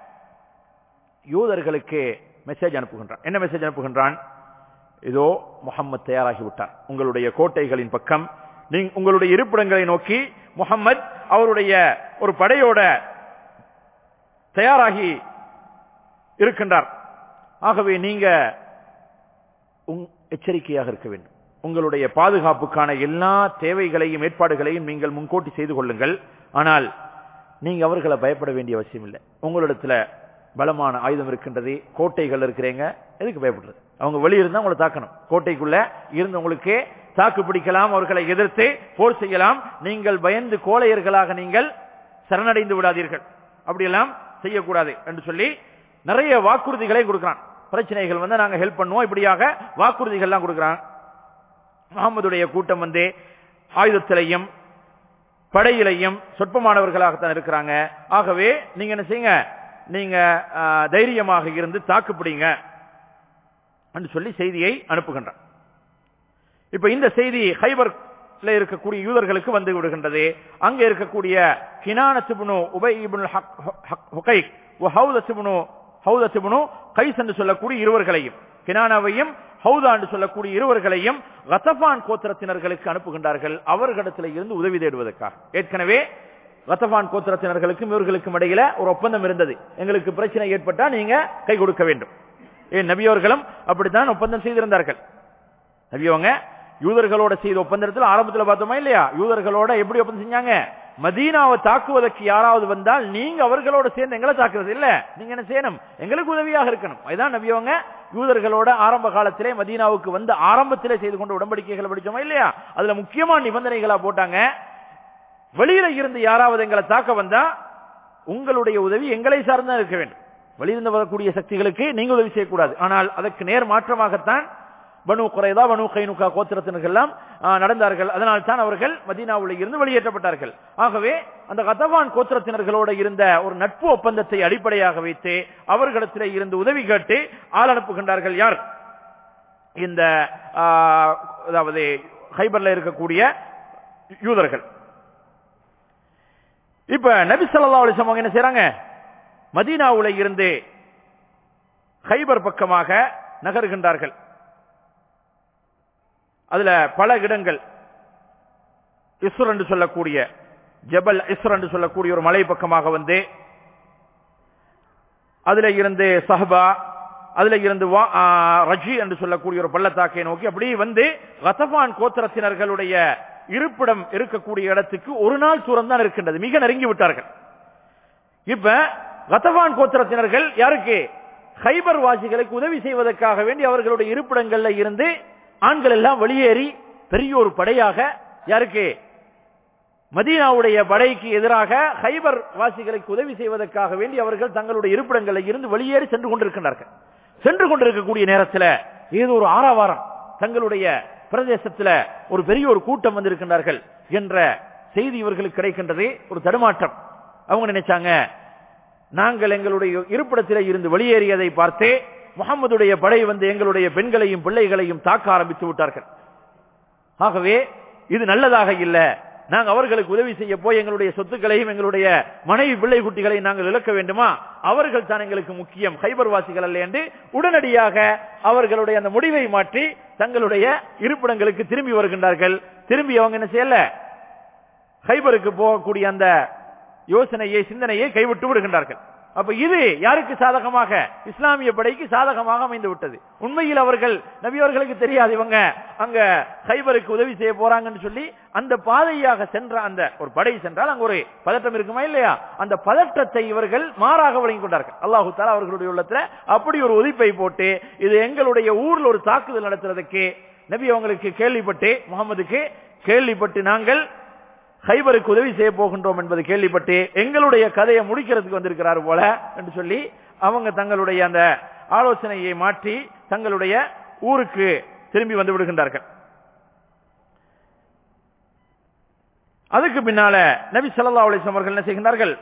யூதர்களுக்கு மெசேஜ் அனுப்புகின்றான் என்ன மெசேஜ் அனுப்புகின்றான் இதோ முகம்மது தயாராகி விட்டார் உங்களுடைய கோட்டைகளின் பக்கம் நீங்க உங்களுடைய இருப்பிடங்களை நோக்கி முகம்மது அவருடைய ஒரு படையோட தயாராகி இருக்கின்றார் ஆகவே நீங்க எச்சரிக்கையாக இருக்க வேண்டும் உங்களுடைய பாதுகாப்புக்கான எல்லா தேவைகளையும் ஏற்பாடுகளையும் நீங்கள் முன்கூட்டி செய்து கொள்ளுங்கள் ஆனால் நீங்க அவர்களை பயப்பட வேண்டிய அவசியம் இல்லை உங்களிடத்துல பலமான ஆயுதம் இருக்கின்றது கோட்டைகள் இருக்கிறீங்க எதுக்கு பயப்படுறது அவங்க வெளியிருந்தா உங்களை தாக்கணும் கோட்டைக்குள்ள இருந்து உங்களுக்கு தாக்கு பிடிக்கலாம் அவர்களை எதிர்த்து போர் செய்யலாம் நீங்கள் பயந்து கோழையர்களாக நீங்கள் சரணடைந்து விடாதீர்கள் அப்படியெல்லாம் செய்யக்கூடாது என்று சொல்லி நிறைய வாக்குறுதிகளை கொடுக்கிறான் பிரச்சனைகள் வந்து நாங்க ஹெல்ப் பண்ணுவோம் இப்படியாக வாக்குறுதிகள்லாம் கொடுக்கிறான் முகமதுடைய கூட்டம் வந்து ஆயுதத்திலையும் படையிலையும் சொற்பமானவர்களாகத்தான் இருக்கிறாங்க ஆகவே நீங்க என்ன செய்யுங்க நீங்க தைரியமாக இருந்து தாக்குப்பிடிங்க என்று சொல்லி செய்தியை அனுப்புகின்றான் இப்ப இந்த செய்தி ஹைபர் இருக்கக்கூடிய யூதர்களுக்கு வந்து விடுகின்றது அங்க இருக்கக்கூடிய கினானத்துபுனு உபை இபுனு ஹுகைக் ஹவுதத்துபுனு ஹவுதத்திபுனு கைஸ் என்று சொல்லக்கூடிய இருவர்களையும் கினானாவையும் ஹவுதா என்று சொல்லக்கூடிய இருவர்களையும் ரத்தபான் கோத்திரத்தினர்களுக்கு அனுப்புகின்றார்கள் அவர்களிடத்தில் இருந்து உதவி தேடுவதற்காக ஏற்கனவே ரத்தபான் கோத்திரத்தினர்களுக்கும் இவர்களுக்கும் இடையில ஒரு ஒப்பந்தம் இருந்தது எங்களுக்கு பிரச்சனை ஏற்பட்டா நீங்க கை கொடுக்க வேண்டும் ஏன் நபியவர்களும் அப்படித்தான் ஒப்பந்தம் செய்திருந்தார்கள் நபியவங்க யூதர்களோட செய்த ஒப்பந்தத்தில் ஆரம்பத்தில் பார்த்தோமா இல்லையா யூதர்களோட எப்படி ஒப்பந்தம் செஞ்சாங்க மதீனாவை தாக்குவதற்கு யாராவது வந்தால் நீங்க அவர்களோட சேர்ந்து எங்களை தாக்குறது இல்ல நீங்க என்ன செய்யணும் எங்களுக்கு உதவியாக இருக்கணும் அதுதான் நபியவங்க யூதர்களோட ஆரம்ப காலத்திலே மதீனாவுக்கு வந்து ஆரம்பத்திலே செய்து கொண்ட உடன்படிக்கைகளை படிச்சோமா இல்லையா அதுல முக்கியமான நிபந்தனைகளா போட்டாங்க வெளியில இருந்து யாராவது எங்களை தாக்க வந்தா உங்களுடைய உதவி எங்களை சார்ந்தா இருக்க வேண்டும் வெளியிருந்து வரக்கூடிய சக்திகளுக்கு நீங்க உதவி செய்யக்கூடாது ஆனால் அதற்கு நேர் மாற்றமாகத்தான் பனு குறைதா பனு கைனுகா கோத்திரத்தினர்கள் எல்லாம் நடந்தார்கள் அதனால் தான் அவர்கள் மதீனாவில் இருந்து வெளியேற்றப்பட்டார்கள் ஆகவே அந்த கதவான் கோத்திரத்தினர்களோடு இருந்த ஒரு நட்பு ஒப்பந்தத்தை அடிப்படையாக வைத்து அவர்களிடத்திலே இருந்து உதவி கேட்டு ஆள் அனுப்புகின்றார்கள் யார் இந்த அதாவது ஹைபர்ல இருக்கக்கூடிய யூதர்கள் இப்ப நபி சொல்லா அலிசம் என்ன செய்யறாங்க மதீனாவுல இருந்து ஹைபர் பக்கமாக நகர்கின்றார்கள் அதுல பல இடங்கள் இஸ்ர் என்று சொல்லக்கூடிய ஜபல் இஸ்ர் என்று சொல்லக்கூடிய ஒரு மலை பக்கமாக வந்து அதுல இருந்து சஹபா அதுல இருந்து ரஜி என்று சொல்லக்கூடிய ஒரு பள்ளத்தாக்கை நோக்கி அப்படி வந்து ரத்தபான் கோத்திரத்தினர்களுடைய இருப்பிடம் இருக்கக்கூடிய இடத்துக்கு ஒரு நாள் தூரம் தான் இருக்கின்றது மிக நெருங்கி விட்டார்கள் இப்ப ரத்தபான் கோத்திரத்தினர்கள் யாருக்கு ஹைபர் வாசிகளுக்கு உதவி செய்வதற்காக வேண்டி அவர்களுடைய இருப்பிடங்கள்ல இருந்து ஆண்கள் எல்லாம் வெளியேறி பெரிய ஒரு படையாக யாருக்கு மதீனாவுடைய படைக்கு எதிராக ஹைபர் வாசிகளுக்கு உதவி செய்வதற்காக வேண்டி அவர்கள் தங்களுடைய இருப்பிடங்களில் இருந்து வெளியேறி சென்று கொண்டிருக்கின்றார்கள் சென்று கொண்டிருக்கக்கூடிய நேரத்தில் ஏதோ ஒரு ஆறாவாரம் தங்களுடைய பிரதேசத்தில் ஒரு பெரிய ஒரு கூட்டம் வந்திருக்கின்றார்கள் என்ற செய்தி இவர்களுக்கு கிடைக்கின்றது ஒரு தடுமாற்றம் அவங்க நினைச்சாங்க நாங்கள் எங்களுடைய இருப்பிடத்தில் இருந்து வெளியேறியதை பார்த்து முகமதுடைய படை வந்து எங்களுடைய பெண்களையும் பிள்ளைகளையும் தாக்க ஆரம்பித்து விட்டார்கள் ஆகவே இது நல்லதாக இல்ல நாங்கள் அவர்களுக்கு உதவி செய்ய போய் எங்களுடைய சொத்துக்களையும் எங்களுடைய மனைவி பிள்ளை குட்டிகளையும் நாங்கள் இழக்க வேண்டுமா அவர்கள் தான் எங்களுக்கு முக்கியம் ஹைபர் வாசிகள் அல்ல என்று உடனடியாக அவர்களுடைய அந்த முடிவை மாற்றி தங்களுடைய இருப்பிடங்களுக்கு திரும்பி வருகின்றார்கள் திரும்பி அவங்க என்ன செய்யல ஹைபருக்கு போகக்கூடிய அந்த யோசனையை சிந்தனையை கைவிட்டு விடுகின்றார்கள் அப்ப இது யாருக்கு சாதகமாக இஸ்லாமிய படைக்கு சாதகமாக அமைந்து விட்டது உண்மையில் அவர்கள் நபியவர்களுக்கு தெரியாது இவங்க அங்க ஹைபருக்கு உதவி செய்ய போறாங்கன்னு சொல்லி அந்த பாதையாக சென்ற அந்த ஒரு படை சென்றால் அங்க ஒரு பதட்டம் இருக்குமா இல்லையா அந்த பதட்டத்தை இவர்கள் மாறாக வழங்கி கொண்டார்கள் அல்லாஹு தாலா அவர்களுடைய உள்ளத்துல அப்படி ஒரு உதிப்பை போட்டு இது எங்களுடைய ஊர்ல ஒரு தாக்குதல் நடத்துறதுக்கு நபி அவங்களுக்கு கேள்விப்பட்டு முகமதுக்கு கேள்விப்பட்டு நாங்கள் ஹைபருக்கு உதவி செய்ய போகின்றோம் என்பது கேள்விப்பட்டு எங்களுடைய கதையை முடிக்கிறதுக்கு வந்திருக்கிறார் போல என்று சொல்லி அவங்க தங்களுடைய அந்த ஆலோசனையை மாற்றி தங்களுடைய ஊருக்கு திரும்பி வந்து விடுகின்றார்கள் அதுக்கு பின்னால நபி சல்லா அலிஸ்லாம் அவர்கள் என்ன செய்கின்றார்கள்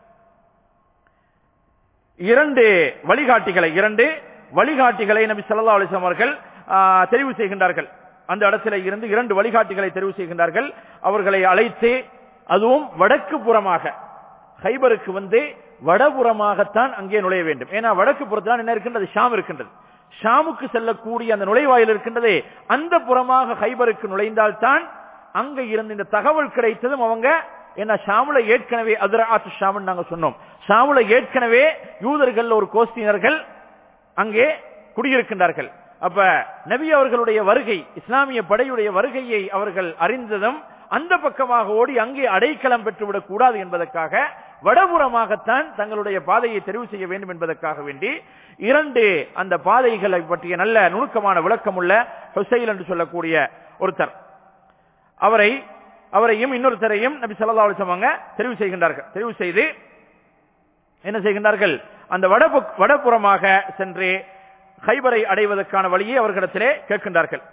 இரண்டு வழிகாட்டிகளை இரண்டு வழிகாட்டிகளை நபி சல்லா அலிஸ்லாம் அவர்கள் தெரிவு செய்கின்றார்கள் அந்த இடத்துல இருந்து இரண்டு வழிகாட்டிகளை தெரிவு செய்கின்றார்கள் அவர்களை அழைத்து அதுவும் வடக்கு புறமாக ஹைபருக்கு வந்து வடபுறமாகத்தான் அங்கே நுழைய வேண்டும் ஏன்னா வடக்கு புறத்தான் என்ன இருக்கின்றது ஷாம் இருக்கின்றது ஷாமுக்கு செல்லக்கூடிய அந்த நுழைவாயில் இருக்கின்றதே அந்த புறமாக ஹைபருக்கு நுழைந்தால்தான் அங்க இருந்து இந்த தகவல் கிடைத்ததும் அவங்க ஏன்னா ஷாமுல ஏற்கனவே அதிராத்து ஷாமன் நாங்க சொன்னோம் ஷாமுல ஏற்கனவே யூதர்கள் ஒரு கோஸ்தியினர்கள் அங்கே குடியிருக்கின்றார்கள் அப்ப நபி அவர்களுடைய வருகை இஸ்லாமிய படையுடைய வருகையை அவர்கள் அறிந்ததும் அந்த பக்கமாக ஓடி அங்கே அடைக்கலம் பெற்றுவிடக் கூடாது என்பதற்காக வடபுறமாகத்தான் தங்களுடைய பாதையை தெரிவு செய்ய வேண்டும் என்பதற்காக வேண்டி இரண்டு அந்த பாதைகளை பற்றிய நல்ல நுணுக்கமான விளக்கம் உள்ள ஹுசைல் என்று சொல்லக்கூடிய ஒருத்தர் அவரை அவரையும் இன்னொருத்தரையும் நபி சொல்லா அலிசமாங்க தெரிவு செய்கின்றார்கள் தெரிவு செய்து என்ன செய்கின்றார்கள் அந்த வடபுறமாக சென்று ஹைபரை அடைவதற்கான வழியை அவர்களிடத்திலே கேட்கின்றார்கள்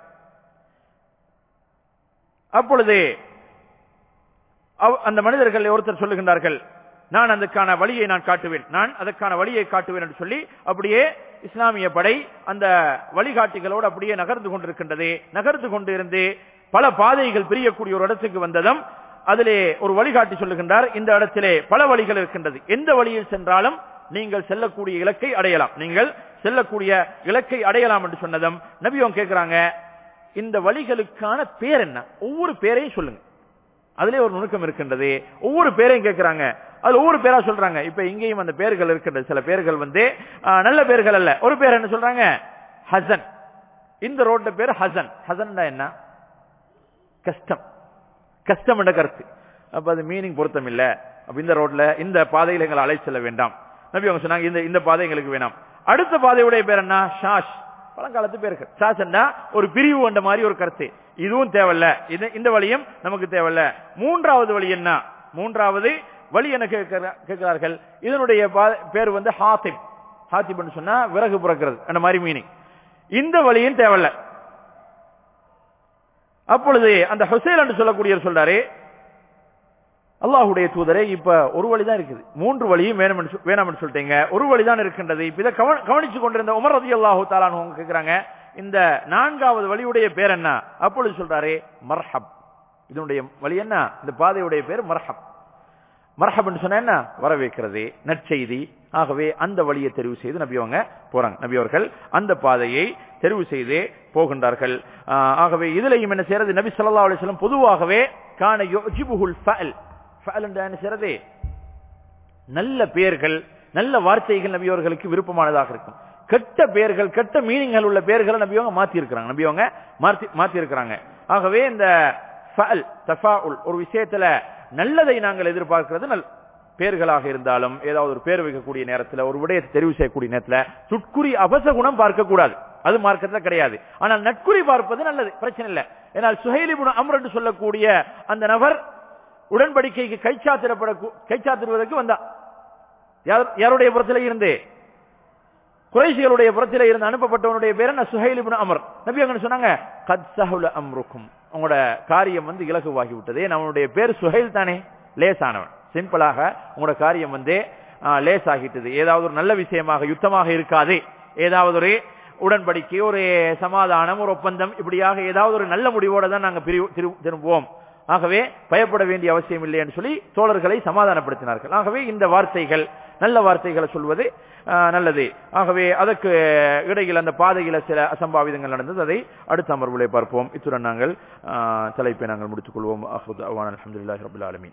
அப்பொழுது அந்த மனிதர்கள் ஒருத்தர் சொல்லுகின்றார்கள் நான் அதுக்கான வழியை நான் காட்டுவேன் நான் அதற்கான வழியை காட்டுவேன் என்று சொல்லி அப்படியே இஸ்லாமிய படை அந்த வழிகாட்டிகளோடு அப்படியே நகர்ந்து கொண்டிருக்கின்றது நகர்ந்து கொண்டிருந்து பல பாதைகள் பிரியக்கூடிய ஒரு இடத்துக்கு வந்ததும் அதிலே ஒரு வழிகாட்டி சொல்லுகின்றார் இந்த இடத்திலே பல வழிகள் இருக்கின்றது எந்த வழியில் சென்றாலும் நீங்கள் செல்லக்கூடிய இலக்கை அடையலாம் நீங்கள் செல்லக்கூடிய இலக்கை அடையலாம் என்று சொன்னதும் நபி அவங்க கேட்கிறாங்க இந்த வழிகளுக்கான பேர் என்ன ஒவ்வொரு பேரையும் சொல்லுங்க அதுல ஒரு நுணுக்கம் இருக்கின்றது ஒவ்வொரு பேரையும் கேட்கிறாங்க அதுல ஒவ்வொரு பேரா சொல்றாங்க இப்ப இங்கேயும் அந்த பேர்கள் இருக்கின்றது சில பேர்கள் வந்து ஆ, நல்ல பேர்கள் அல்ல ஒரு பேர் என்ன சொல்றாங்க ஹசன் இந்த ரோட்ல பேர் ஹசன் ஹசன் என்ன கஷ்டம் கஷ்டம் என்ற கருத்து அப்ப அது மீனிங் பொருத்தம் இல்ல அப்ப இந்த ரோட்ல இந்த பாதையில எங்களை அழைத்து செல்ல வேண்டாம் நபி அவங்க சொன்னாங்க இந்த இந்த பாதை எங்களுக்கு வேணாம் அடுத்த பாதையுடைய பேர் என்ன ஷாஷ் பழங்காலத்து பேர்கள் ஷாஷ்னா ஒரு பிரிவு என்ற மாதிரி ஒரு கருத்து இதுவும் தேவையில்ல இது இந்த வழியும் நமக்கு தேவையில்ல மூன்றாவது வழி என்ன மூன்றாவது வழி என்ன கேட்கிற- கேட்கிறார்கள் இதனுடைய பா- பேர் வந்து ஹாத்திப் ஹாத்திப்னு சொன்னா விறகு புறக்கிறது அந்த மாதிரி மீனிங் இந்த வழியும் தேவையில்ல அப்பொழுது அந்த ஹுசைல் என்று சொல்லக்கூடியவர் சொல்றாரு அல்லாஹ்வுடைய தூதரே இப்ப ஒரு வழிதான் இருக்குது மூன்று வழியும் வேணும் வேணாம்னு சொல்லிட்டீங்க ஒரு வழிதான் இருக்கின்றது இப்ப இதை கவ- கவனிச்சு கொண்டிருந்த உமர் ரதி அல்லாஹு தாலான்னு கேட்கிறாங்க இந்த நான்காவது வழியுடைய பேர் என்ன அப்பொழுது சொல்றாரு மர்ஹப் இதனுடைய வழி என்ன இந்த பாதையுடைய பேர் மர்ஹப் மரஹப்னு சொன்னா என்ன வரவேற்கிறது நற்செய்தி ஆகவே அந்த வழியை தெரிவு செய்து நபி அவங்க போறாங்க நபி அவர்கள் அந்த பாதையை தெரிவு செய்து போகின்றார்கள் ஆஹ் ஆகவே இதுலயும் என்ன செய்யறது நபி ஸல்லல்லாஹு அலைஹி வஸல்லம் பொதுவாகவே கான யுஜிபுல் ஃபஅல் ஃபஅல் என்றால் என்ன செய்யறது நல்ல பெயர்கள் நல்ல வார்த்தைகள் நபி அவர்களுக்கு விருப்பமானதாக இருக்கும் கெட்ட பெயர்கள் கெட்ட மீனிங்கள் உள்ள பெயர்களை நபி அவங்க மாத்தி இருக்கிறாங்க நபி அவங்க மாத்தி மாத்தி இருக்கிறாங்க ஆகவே இந்த ஃபஅல் தஃபாஉல் ஒரு விஷயத்துல நல்லதை நாங்கள் எதிர்பார்க்கிறது நல் பேர்களாக இருந்தாலும் ஏதாவது ஒரு பேர் வைக்கக்கூடிய நேரத்துல ஒரு விடயத்தை தெரிவு செய்யக்கூடிய நேரத்துல துட்குறி அபசகுணம் பார்க்க கூடாது அது மார்க்கத்துல கிடையாது ஆனால் நட்குறி பார்ப்பது நல்லது பிரச்சனை இல்லை ஏனால் சுஹைலிபுன் அம்ர் என்று சொல்லக்கூடிய அந்த நபர் உடன்படிக்கைக்கு கைச்சாத்திடப்பட கைச்சாத்திடுவதற்கு வந்தான் யார்- யாருடைய புறத்திலே இருந்து குறைசிகளுடைய புறத்திலே இருந்து அனுப்பப்பட்டவனுடைய பேர் என்ன சுஹைல் இப்னு அமர் நபி அங்க சொன்னாங்க கத் சஹுல அம்ருக்கும் உங்களோட காரியம் வந்து இலகுவாகி விட்டது நம்மளுடைய பேர் சுஹைல் தானே லேசானவன் சிம்பிளாக உங்களோட காரியம் வந்து ஆ, லேசாகிட்டது ஏதாவது ஒரு நல்ல விஷயமாக யுத்தமாக இருக்காது ஏதாவது ஒரு உடன்படிக்கை ஒரு சமாதானம் ஒரு ஒப்பந்தம் இப்படியாக ஏதாவது ஒரு நல்ல முடிவோட தான் நாங்க பிரிவு- திரு- திரும்புவோம் ஆகவே பயப்பட வேண்டிய அவசியம் இல்லை என்று சொல்லி தோழர்களை சமாதானப்படுத்தினார்கள் ஆகவே இந்த வார்த்தைகள் நல்ல வார்த்தைகளை சொல்வது ஆ, நல்லது ஆகவே அதற்கு இடையில் அந்த பாதையில சில அசம்பாவிதங்கள் நடந்தது அதை அடுத்த அமர்வுகளை பார்ப்போம் இத்துடன் நாங்கள் ஆ, தலைப்பை நாங்கள் முடித்துக் கொள்வோம் அஹமது அவான் அலமதுல்லாஹி ரபுல் ஆலமீன்